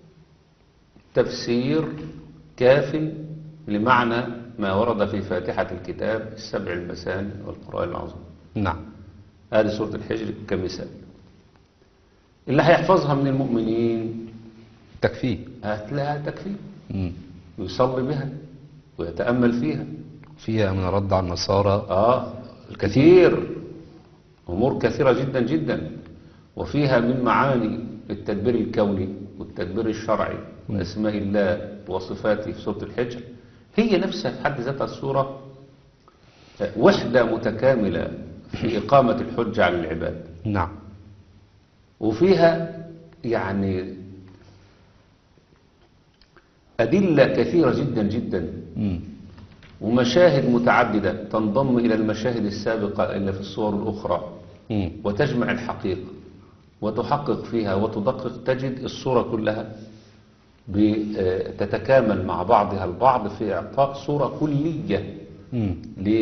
Speaker 3: تفسير كاف لمعنى ما ورد في فاتحة الكتاب السبع المثاني والقرآن العظيم
Speaker 2: نعم
Speaker 3: هذه سورة الحجر كمثال اللي هيحفظها من المؤمنين
Speaker 2: تكفيه
Speaker 3: هتلاقيها تكفي
Speaker 2: مم.
Speaker 3: ويصلي بها ويتأمل فيها
Speaker 2: فيها من الرد على النصارى
Speaker 3: آه الكثير أمور كثيرة جدا جدا وفيها من معاني التدبير الكوني والتدبير الشرعي وأسماء الله وصفاته في سورة الحجر هي نفسها في حد ذاتها السورة وحدة متكاملة في إقامة الحجة على العباد
Speaker 2: نعم
Speaker 3: وفيها يعني أدلة كثيرة جدا جدا
Speaker 2: مم.
Speaker 3: ومشاهد متعددة تنضم إلى المشاهد السابقة إلا في الصور الأخرى
Speaker 2: مم.
Speaker 3: وتجمع الحقيقة وتحقق فيها وتدقق تجد الصورة كلها تتكامل مع بعضها البعض في إعطاء صورة كلية
Speaker 2: مم.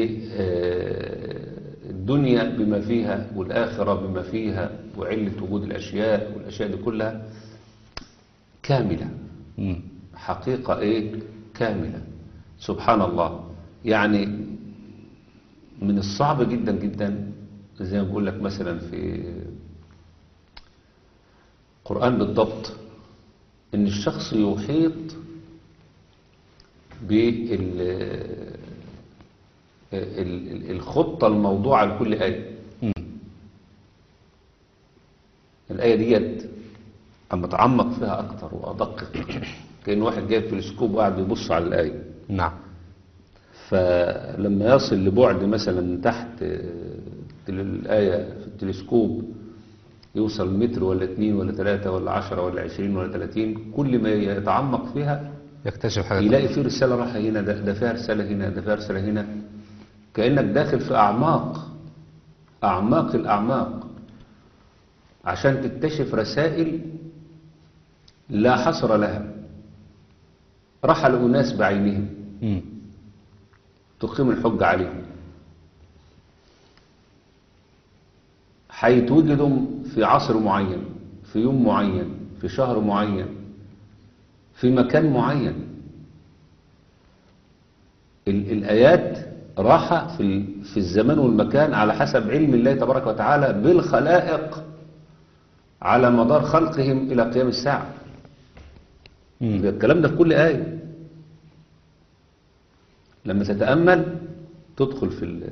Speaker 3: للدنيا بما فيها والآخرة بما فيها وعلة وجود الأشياء والأشياء دي كلها كاملة
Speaker 2: مم.
Speaker 3: حقيقة إيه كاملة سبحان الله يعني من الصعب جدا جدا زي ما بقول لك مثلا في القرآن بالضبط إن الشخص يحيط بالخطة الموضوعة لكل آية
Speaker 2: مم.
Speaker 3: الآية ديت أما أتعمق فيها أكتر وأدقق كأن واحد جايب تلسكوب وقاعد بيبص على الآية
Speaker 2: نعم
Speaker 3: فلما يصل لبعد مثلا تحت الآية في التلسكوب يوصل متر ولا اتنين ولا تلاتة ولا عشرة ولا عشرين ولا تلاتين كل ما يتعمق فيها
Speaker 2: يكتشف حاجة
Speaker 3: يلاقي في رسالة راحة هنا ده, ده فيها رسالة هنا ده فيها رسالة هنا كأنك داخل في أعماق أعماق الأعماق عشان تكتشف رسائل لا حصر لها رحل أناس بعينهم
Speaker 2: مم.
Speaker 3: تقيم الحج عليهم هيتوجدوا في عصر معين في يوم معين في شهر معين في مكان معين ال- الآيات راحة في ال- في الزمان والمكان على حسب علم الله تبارك وتعالى بالخلائق على مدار خلقهم إلى قيام الساعة
Speaker 2: مم.
Speaker 3: ده الكلام ده في كل آية لما تتأمل تدخل في ال-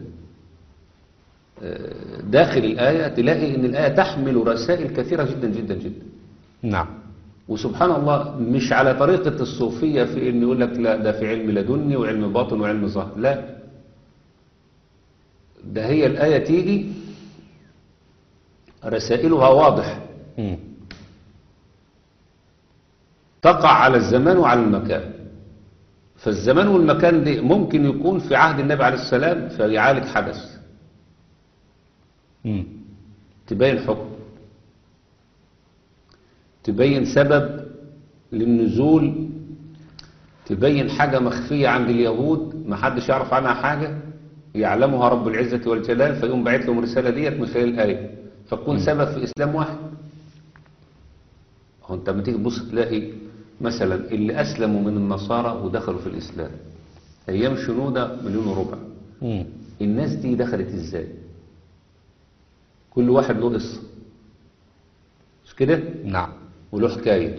Speaker 3: آه، داخل الآية تلاقي إن الآية تحمل رسائل كثيرة جدا جدا جدا
Speaker 2: نعم
Speaker 3: وسبحان الله مش على طريقة الصوفية في إن يقول لك لا ده في علم لدني وعلم باطن وعلم ظاهر لا ده هي الآية تيجي رسائلها واضح
Speaker 2: مم.
Speaker 3: تقع على الزمان وعلى المكان فالزمان والمكان دي ممكن يكون في عهد النبي عليه السلام فيعالج حدث
Speaker 2: مم.
Speaker 3: تبين حكم تبين سبب للنزول تبين حاجة مخفية عند اليهود ما حدش يعرف عنها حاجة يعلمها رب العزة والجلال فيقوم باعت لهم الرسالة ديت من خلال الآية فتكون سبب في إسلام واحد هو انت لما تيجي تبص تلاقي مثلا اللي أسلموا من النصارى ودخلوا في الإسلام أيام شنودة مليون وربع
Speaker 2: مم.
Speaker 3: الناس دي دخلت ازاي كل واحد له قصة مش كده
Speaker 2: نعم
Speaker 3: وله حكاية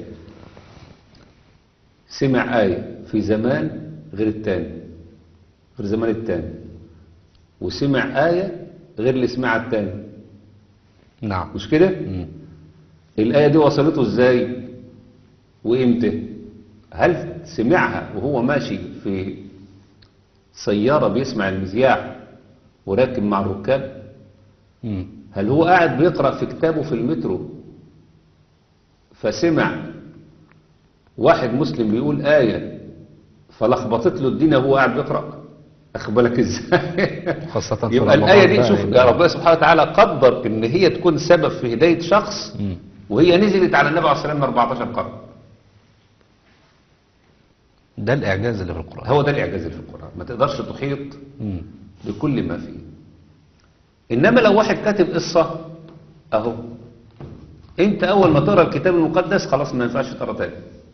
Speaker 3: سمع آية في زمان غير التاني غير زمان التاني وسمع آية غير اللي سمعها التاني
Speaker 2: نعم
Speaker 3: مش كده
Speaker 2: مم.
Speaker 3: الآية دي وصلته ازاي وامتى هل سمعها وهو ماشي في سيارة بيسمع المذياع وراكب مع الركاب
Speaker 2: مم.
Speaker 3: هل هو قاعد بيقرأ في كتابه في المترو فسمع واحد مسلم بيقول آية فلخبطت له الدنيا وهو قاعد بيقرأ أخبرك إزاي
Speaker 2: خاصة في
Speaker 3: يبقى
Speaker 2: رمضان
Speaker 3: الآية دي
Speaker 2: بقى
Speaker 3: شوف
Speaker 2: يبقى-
Speaker 3: يا ربنا سبحانه وتعالى قدر إن هي تكون سبب في هداية شخص
Speaker 2: مم.
Speaker 3: وهي نزلت على النبي عليه الصلاة والسلام من 14 قرن
Speaker 2: ده الإعجاز اللي في القرآن
Speaker 3: هو ده الإعجاز اللي في القرآن ما تقدرش تحيط
Speaker 2: مم.
Speaker 3: بكل ما فيه إنما لو واحد كاتب قصة أهو أنت أول ما تقرأ الكتاب المقدس خلاص ما ينفعش تقرأ تاني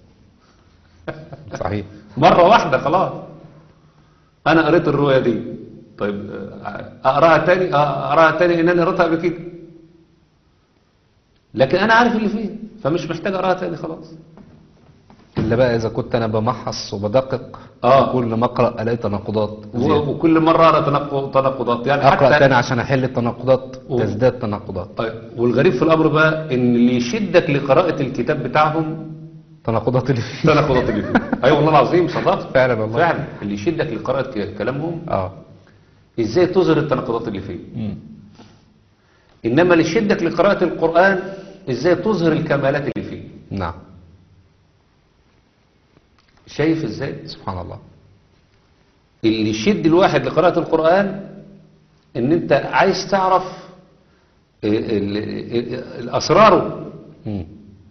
Speaker 2: صحيح
Speaker 3: مرة واحدة خلاص أنا قريت الرؤية دي طيب آه، أقرأها تاني آه، أقرأها تاني إن أنا قريتها قبل كده لكن أنا عارف اللي فيه فمش محتاج أقرأها تاني خلاص
Speaker 2: إلا إلا بقى إذا كنت أنا بمحص وبدقق
Speaker 3: آه.
Speaker 2: كل ما أقرأ ألاقي تناقضات
Speaker 3: و-
Speaker 2: زيادة.
Speaker 3: وكل مرة أرى تناقض- تناقضات يعني
Speaker 2: أقرأ
Speaker 3: حتى
Speaker 2: تاني عشان أحل التناقضات
Speaker 3: و-
Speaker 2: تزداد تناقضات
Speaker 3: طيب والغريب في الأمر بقى إن اللي يشدك لقراءة الكتاب بتاعهم
Speaker 2: تناقضات اللي فيه
Speaker 3: تناقضات اللي فيه أي والله العظيم صدقت
Speaker 2: فعلا والله.
Speaker 3: فعلا اللي يشدك لقراءة ك- كلامهم
Speaker 2: اه
Speaker 3: إزاي تظهر التناقضات اللي فيه
Speaker 2: مم.
Speaker 3: إنما اللي يشدك لقراءة القرآن إزاي تظهر الكمالات اللي فيه
Speaker 2: نعم
Speaker 3: شايف إزاي
Speaker 2: سبحان الله
Speaker 3: اللي يشد الواحد لقراءة القرآن ان انت عايز تعرف ال- ال- ال- اسراره
Speaker 2: مم.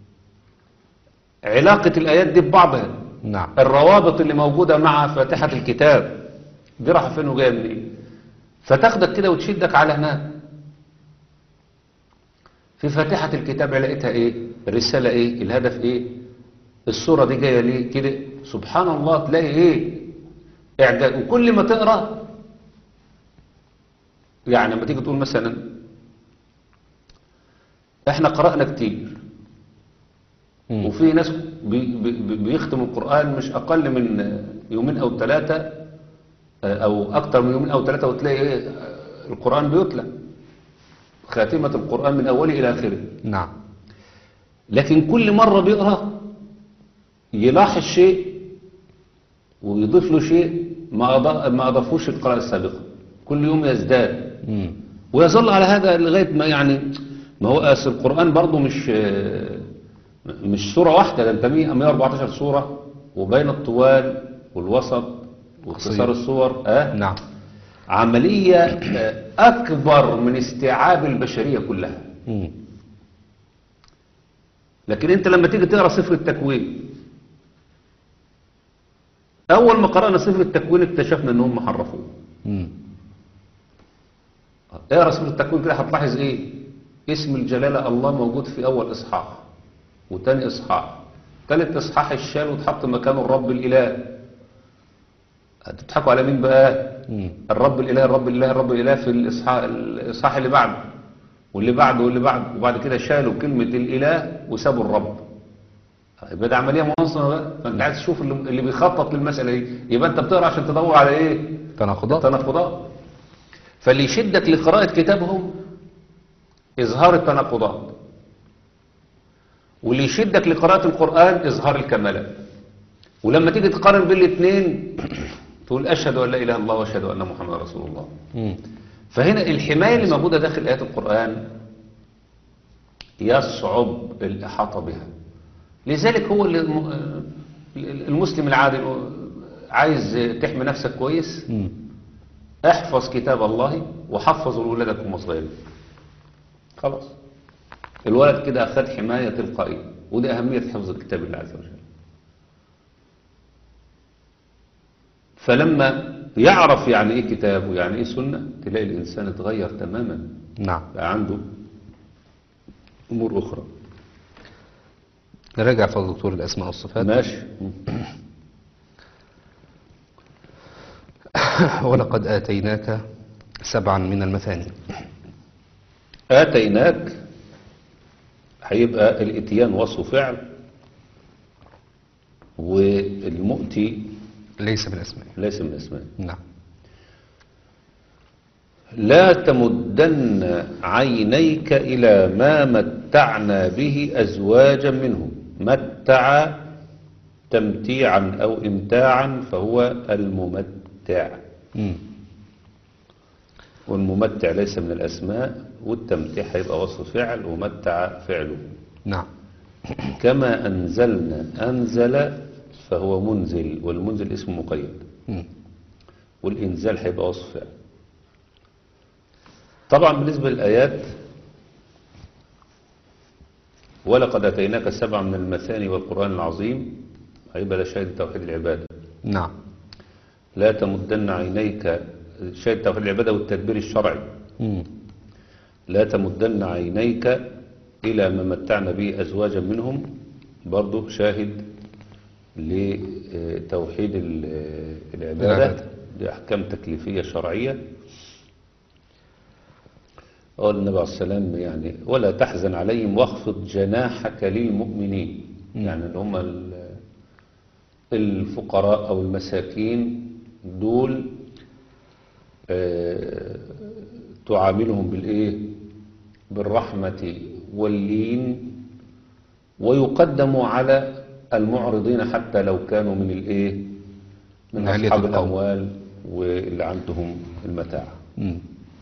Speaker 3: علاقة الايات دي ببعضها
Speaker 2: نعم
Speaker 3: الروابط اللي موجودة مع فاتحة الكتاب دي رايحة فين وجاية منين فتاخدك كده وتشدك على هناك في فاتحة الكتاب لقيتها ايه الرسالة ايه الهدف ايه الصورة دي جاية ليه كده سبحان الله تلاقي ايه اعجاب وكل ما تقرأ يعني لما تيجي تقول مثلا احنا قرأنا كتير
Speaker 2: مم.
Speaker 3: وفي ناس بي بي بيختموا القرآن مش أقل من يومين أو ثلاثة أو أكتر من يومين أو ثلاثة وتلاقي إيه القرآن بيتلى خاتمة القرآن من أوله إلى آخره
Speaker 2: نعم
Speaker 3: لكن كل مرة بيقرأ يلاحظ شيء ويضيف له شيء ما أضا- ما أضافوش القراءة السابقة كل يوم يزداد
Speaker 2: مم.
Speaker 3: ويظل على هذا لغاية ما يعني ما هو أصل القرآن برضه مش مش سورة واحدة ده انت 100 114 سورة وبين الطوال والوسط واختصار
Speaker 2: قصير.
Speaker 3: الصور اه
Speaker 2: نعم
Speaker 3: عملية آه، أكبر من استيعاب البشرية كلها
Speaker 2: مم.
Speaker 3: لكن انت لما تيجي تقرا سفر التكوين اول ما قرانا سفر التكوين اكتشفنا ان هم حرفوه
Speaker 2: مم.
Speaker 3: اقرا سفر التكوين كده هتلاحظ ايه اسم الجلاله الله موجود في اول اصحاح وتاني اصحاح تالت اصحاح الشال وتحط مكانه الرب الاله هتضحكوا على مين بقى
Speaker 2: مم.
Speaker 3: الرب الاله الرب الاله الرب الاله في الاصحاح الاصحاح اللي بعده واللي بعده واللي بعده وبعد كده شالوا كلمه الاله وسابوا الرب يبقى ده عمليه منظمه بقى فانت عايز تشوف اللي اللي بيخطط للمساله دي يبقى انت بتقرا عشان تدور على ايه
Speaker 2: تناقضات
Speaker 3: التناقضات فاللي يشدك لقراءة كتابهم إظهار التناقضات واللي يشدك لقراءة القرآن إظهار الكمالات ولما تيجي تقارن بين الاثنين تقول أشهد أن لا إله إلا الله وأشهد أن محمد رسول الله
Speaker 2: مم.
Speaker 3: فهنا الحماية اللي موجودة داخل آيات القرآن يصعب الإحاطة بها لذلك هو اللي الم- المسلم العادي عايز تحمي نفسك كويس
Speaker 2: مم.
Speaker 3: احفظ كتاب الله وحفظه لولادك وهم صغيرين خلاص الولد كده أخذ حماية تلقائية ودي أهمية حفظ كتاب الله عز وجل فلما يعرف يعني إيه كتاب ويعني إيه سنة تلاقي الإنسان اتغير تماما
Speaker 2: نعم
Speaker 3: بقى عنده أمور أخرى
Speaker 2: نراجع فضل دكتور الأسماء والصفات
Speaker 3: ماشي
Speaker 2: ولقد آتيناك سبعا من المثاني
Speaker 3: آتيناك هيبقى الاتيان وصف فعل والمؤتي
Speaker 2: ليس من أسماء
Speaker 3: ليس من اسماء
Speaker 2: نعم
Speaker 3: لا تمدن عينيك إلى ما متعنا به أزواجا منهم متع تمتيعا أو إمتاعا فهو الممتع
Speaker 2: مم.
Speaker 3: والممتع ليس من الأسماء والتمتيع هيبقى وصف فعل ومتع فعله
Speaker 2: نعم
Speaker 3: كما أنزلنا أنزل فهو منزل والمنزل اسم مقيد
Speaker 2: مم.
Speaker 3: والإنزال هيبقى وصف فعل طبعا بالنسبة للآيات ولقد أتيناك سبعا من المثاني والقرآن العظيم هيبقى ده شاهد توحيد العبادة
Speaker 2: نعم
Speaker 3: لا تمدن عينيك شاهد توحيد العبادة والتدبير الشرعي
Speaker 2: مم.
Speaker 3: لا تمدن عينيك إلى ما متعنا به أزواجا منهم برضو شاهد لتوحيد ال- العبادة
Speaker 2: العبادة.
Speaker 3: لأحكام تكليفية شرعية قال النبي عليه السلام يعني ولا تحزن عليهم واخفض جناحك للمؤمنين يعني اللي هم ال- الفقراء أو المساكين دول آه، تعاملهم بالإيه بالرحمة واللين ويقدم على المعرضين حتى لو كانوا من الإيه من
Speaker 2: من علية
Speaker 3: أصحاب
Speaker 2: القوم.
Speaker 3: الأموال واللي عندهم المتاع
Speaker 2: مم.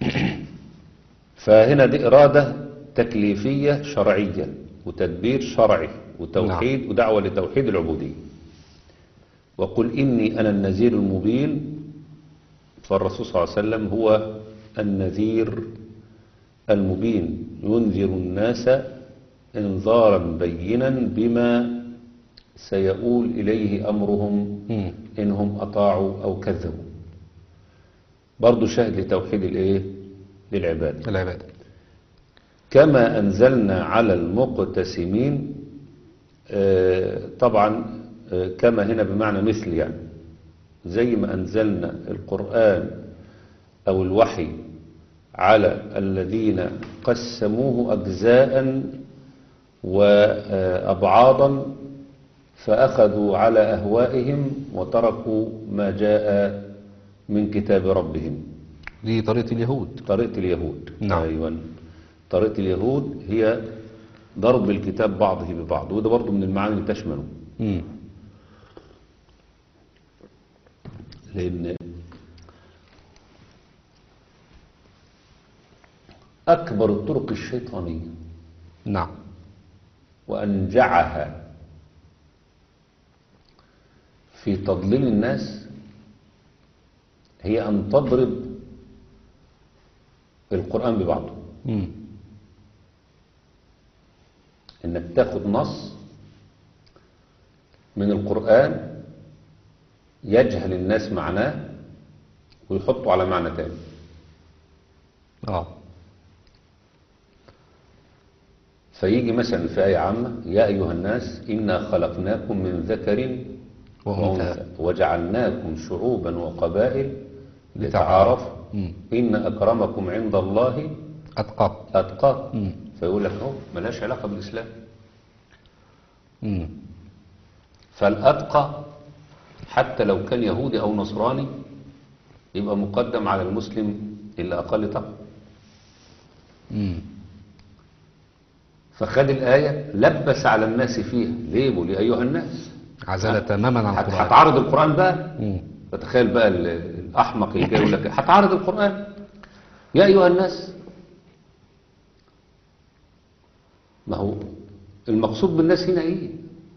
Speaker 3: فهنا دي إرادة تكليفية شرعية وتدبير شرعي وتوحيد نعم. ودعوة لتوحيد العبودية وقل إني أنا النذير المبين فالرسول صلى الله عليه وسلم هو النذير المبين ينذر الناس انذارا بينا بما سيؤول إليه أمرهم
Speaker 2: مم.
Speaker 3: إنهم أطاعوا أو كذبوا برضو شاهد لتوحيد الإيه للعبادة
Speaker 2: العبادة
Speaker 3: كما أنزلنا على المقتسمين آه، طبعا آه، كما هنا بمعنى مثل يعني زي ما أنزلنا القرآن أو الوحي على الذين قسموه أجزاء وأبعاضا فأخذوا على أهوائهم وتركوا ما جاء من كتاب ربهم
Speaker 2: دي طريقة اليهود
Speaker 3: طريقة اليهود
Speaker 2: نعم.
Speaker 3: أيوة طريقة اليهود هي ضرب الكتاب بعضه ببعض وده برضه من المعاني اللي تشمله
Speaker 2: مم.
Speaker 3: لأن أكبر الطرق الشيطانية
Speaker 2: نعم
Speaker 3: وأنجعها في تضليل الناس هي أن تضرب القرآن ببعضه
Speaker 2: مم.
Speaker 3: انك تاخد نص من القرآن يجهل الناس معناه ويحطه على معنى تاني
Speaker 2: اه
Speaker 3: فيجي مثلا في آية عامة يا أيها الناس إنا خلقناكم من ذكر
Speaker 2: وأنثى
Speaker 3: وجعلناكم شعوبا وقبائل
Speaker 2: لتعارفوا.
Speaker 3: لتعارفوا
Speaker 2: مم.
Speaker 3: إن أكرمكم عند الله
Speaker 2: أتقاكم
Speaker 3: أتقاكم
Speaker 2: مم.
Speaker 3: فيقول لك أهو ملهاش علاقة بالإسلام
Speaker 2: مم.
Speaker 3: فالأتقى حتى لو كان يهودي أو نصراني يبقى مقدم على المسلم اللي أقل تقوى
Speaker 2: مم.
Speaker 3: فخد الآية لبس على الناس فيها ليه بيقول يا أيها الناس
Speaker 2: عزل تماما عن
Speaker 3: هت-
Speaker 2: القرآن
Speaker 3: هتعارض القرآن بقى
Speaker 2: مم.
Speaker 3: فتخيل بقى ال- الأحمق اللي جاي يقول لك هتعارض القرآن يا أيها الناس ما هو المقصود بالناس هنا إيه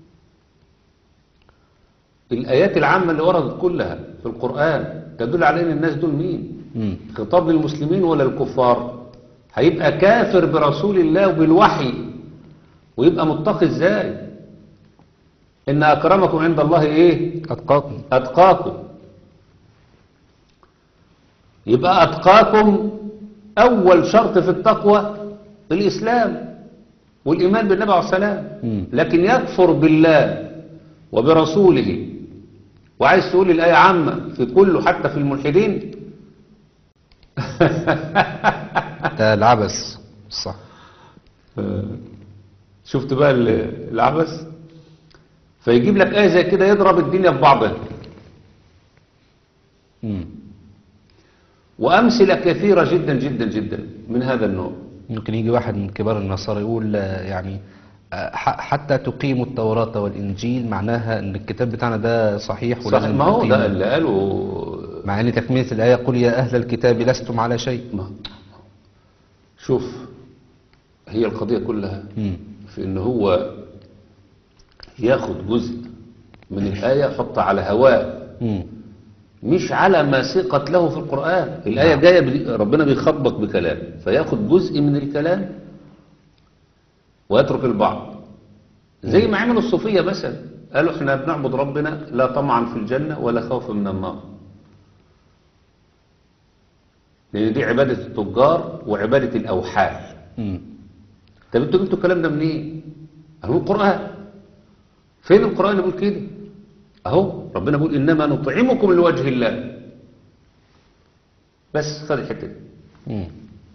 Speaker 3: الآيات العامة اللي وردت كلها في القرآن تدل على أن الناس دول مين
Speaker 2: مم.
Speaker 3: خطاب للمسلمين ولا الكفار هيبقى كافر برسول الله وبالوحي ويبقى متقي ازاي ان اكرمكم عند الله ايه
Speaker 2: أتقاكم
Speaker 3: اتقاكم يبقى اتقاكم اول شرط في التقوى الاسلام والايمان بالنبي عليه السلام
Speaker 2: مم.
Speaker 3: لكن يكفر بالله وبرسوله وعايز تقول الايه عامه في كله حتى في الملحدين
Speaker 2: ده العبث صح
Speaker 3: شفت بقى ال- العبث فيجيب لك آية زي كده يضرب الدنيا في بعضها
Speaker 2: مم.
Speaker 3: وأمثلة كثيرة جدا جدا جدا من هذا النوع
Speaker 2: ممكن يجي واحد من كبار النصارى يقول آه، يعني آه، ح- حتى تقيموا التوراة والإنجيل معناها أن الكتاب بتاعنا ده صحيح
Speaker 3: صح
Speaker 2: ولازم
Speaker 3: ما هو
Speaker 2: تقيمه.
Speaker 3: ده اللي قاله
Speaker 2: مع أن تكملة الآية قل يا أهل الكتاب لستم على شيء
Speaker 3: ما شوف هي القضية كلها
Speaker 2: مم.
Speaker 3: في ان هو ياخد جزء من الآية يحط على هواه
Speaker 2: مم.
Speaker 3: مش على ما سقت له في القرآن الآية جاية بي- ربنا بيخبط بكلام فياخد جزء من الكلام ويترك البعض زي ما عملوا الصوفية مثلا قالوا احنا بنعبد ربنا لا طمعا في الجنة ولا خوفا من النار لأن دي عبادة التجار وعبادة الأوحال
Speaker 2: مم.
Speaker 3: طب انتوا جبتوا الكلام ده منين؟ اهو القرآن فين القرآن اللي بيقول كده؟ اهو ربنا بيقول انما نطعمكم لوجه الله بس خد الحته دي
Speaker 2: مم.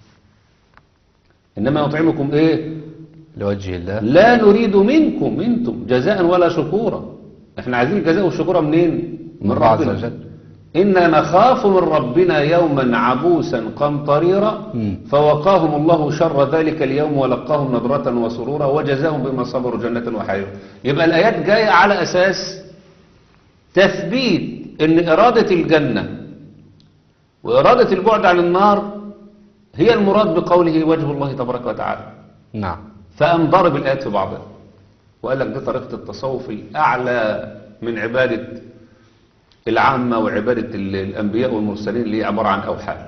Speaker 3: انما نطعمكم ايه؟
Speaker 2: لوجه الله
Speaker 3: لا نريد منكم انتم جزاء ولا شكورا احنا عايزين الجزاء والشكورة منين
Speaker 2: من الله عز
Speaker 3: ربنا.
Speaker 2: وجل.
Speaker 3: إنا نخاف من ربنا يوما عبوسا قمطريرا
Speaker 2: مم.
Speaker 3: فوقاهم الله شر ذلك اليوم ولقاهم نضرة وسرورا وجزاهم بما صبروا جنة وحيرا يبقى الآيات جاية على أساس تثبيت أن إرادة الجنة وإرادة البعد عن النار هي المراد بقوله وجه الله تبارك وتعالى
Speaker 2: نعم
Speaker 3: فقام ضرب الآيات في بعضها وقال لك دي طريقة التصوف الأعلى من عبادة العامة وعبادة ال- الأنبياء والمرسلين اللي هي عبارة عن أوحال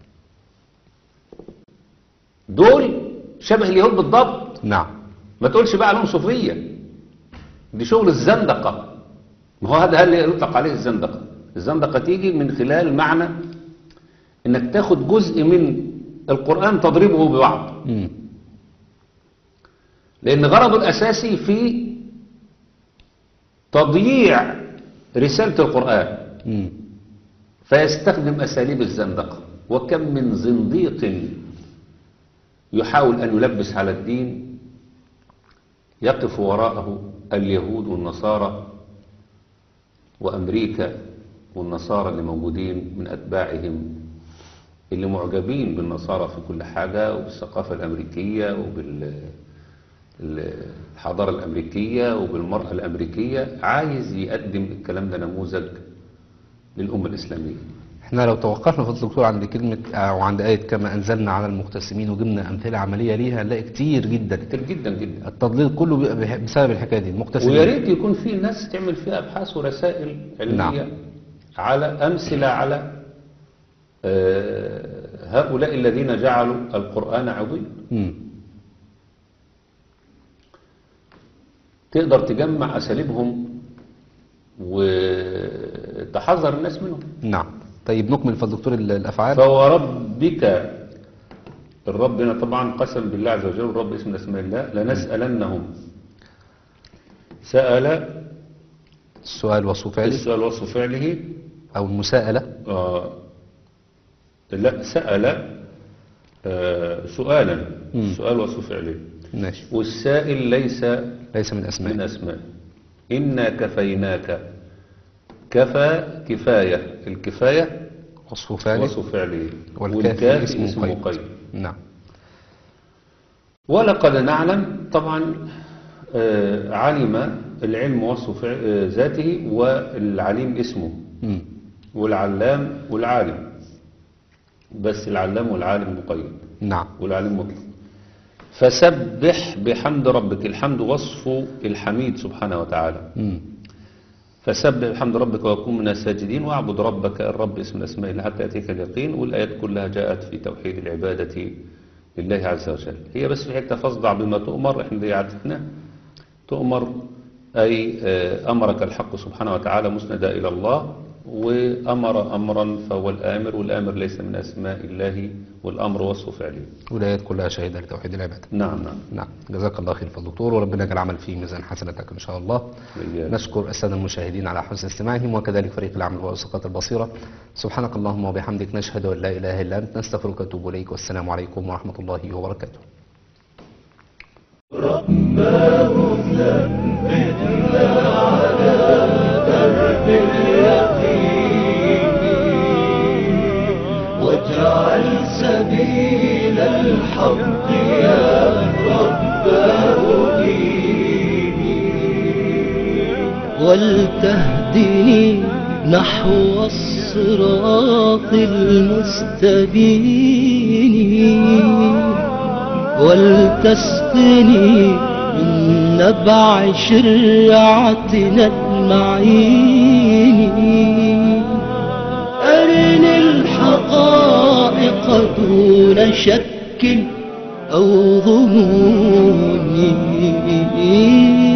Speaker 3: دول شبه اليهود بالضبط
Speaker 2: نعم
Speaker 3: ما تقولش بقى عليهم صوفية دي شغل الزندقة ما هو هذا اللي يطلق عليه الزندقة الزندقة تيجي من خلال معنى انك تاخد جزء من القرآن تضربه ببعض
Speaker 2: مم.
Speaker 3: لأن غرضه الأساسي في تضييع رسالة القرآن
Speaker 2: مم.
Speaker 3: فيستخدم أساليب الزندقة وكم من زنديق يحاول أن يلبس على الدين يقف وراءه اليهود والنصارى وأمريكا والنصارى اللي موجودين من أتباعهم اللي معجبين بالنصارى في كل حاجة وبالثقافة الأمريكية وبالحضارة الأمريكية وبالمرأة الأمريكية عايز يقدم الكلام ده نموذج للأمة الإسلامية
Speaker 2: احنا لو توقفنا في الدكتور عند كلمة او عند آية كما أنزلنا على المقتسمين وجبنا أمثلة عملية ليها هنلاقي كتير جدا
Speaker 3: كتير جدا جدا
Speaker 2: التضليل كله بيبقى بح- بسبب الحكاية دي المقتسمين
Speaker 3: ويا ريت يكون في ناس تعمل فيها أبحاث ورسائل علمية
Speaker 2: نعم.
Speaker 3: على أمثلة على آه، هؤلاء الذين جعلوا القرآن عظيم
Speaker 2: مم.
Speaker 3: تقدر تجمع أساليبهم وتحذر الناس منهم
Speaker 2: نعم طيب نكمل في الدكتور ال- الأفعال
Speaker 3: فوربك الرب هنا طبعا قسم بالله عز وجل والرب اسم من اسماء الله لنسألنهم سأل
Speaker 2: السؤال وصف فعله
Speaker 3: السؤال وصف فعله
Speaker 2: أو المساءلة
Speaker 3: آه لا سأل آه سؤالا
Speaker 2: مم.
Speaker 3: سؤال وصف فعله
Speaker 2: ماشي
Speaker 3: والسائل ليس
Speaker 2: ليس من
Speaker 3: من
Speaker 2: أسماء
Speaker 3: أسماء إنا كفيناك كفى كفاية الكفاية
Speaker 2: وصف فعله
Speaker 3: وصف فعله
Speaker 2: والكاف اسم
Speaker 3: اسم
Speaker 2: مقيد.
Speaker 3: مقيد
Speaker 2: نعم
Speaker 3: ولقد نعلم طبعا آه، علم العلم وصف فع- آه، ذاته والعليم اسمه
Speaker 2: مم.
Speaker 3: والعلام والعالم بس العلام والعالم مقيد
Speaker 2: نعم
Speaker 3: والعليم مطلق فسبح بحمد ربك الحمد وصف الحميد سبحانه وتعالى
Speaker 2: مم.
Speaker 3: فسبح بحمد ربك وكن من الساجدين واعبد ربك الرب اسم الاسماء الله حتى ياتيك اليقين والايات كلها جاءت في توحيد العباده لله عز وجل هي بس في حته فاصدع بما تؤمر احنا دي عادتنا تؤمر اي آه، امرك الحق سبحانه وتعالى مسندا الى الله وامر امرا فهو الامر والامر ليس من اسماء الله والامر وصف فعله
Speaker 2: والآيات كلها شاهدة لتوحيد العبادة
Speaker 3: نعم نعم
Speaker 2: نعم جزاك الله خير فالدكتور وربنا يجعل العمل في ميزان حسناتك إن شاء الله
Speaker 3: وإياك.
Speaker 2: نشكر السادة المشاهدين على حسن استماعهم وكذلك فريق العمل وأسقاط البصيرة سبحانك اللهم وبحمدك نشهد أن لا إله إلا أنت نستغفرك ونتوب إليك والسلام عليكم ورحمة الله وبركاته
Speaker 1: واجعل سبيل الحق يا رب هديني ولتهدني نحو الصراط المستبين ولتسقني من نبع شرعتنا المعين أرني الحقائق دون شك أو ظنون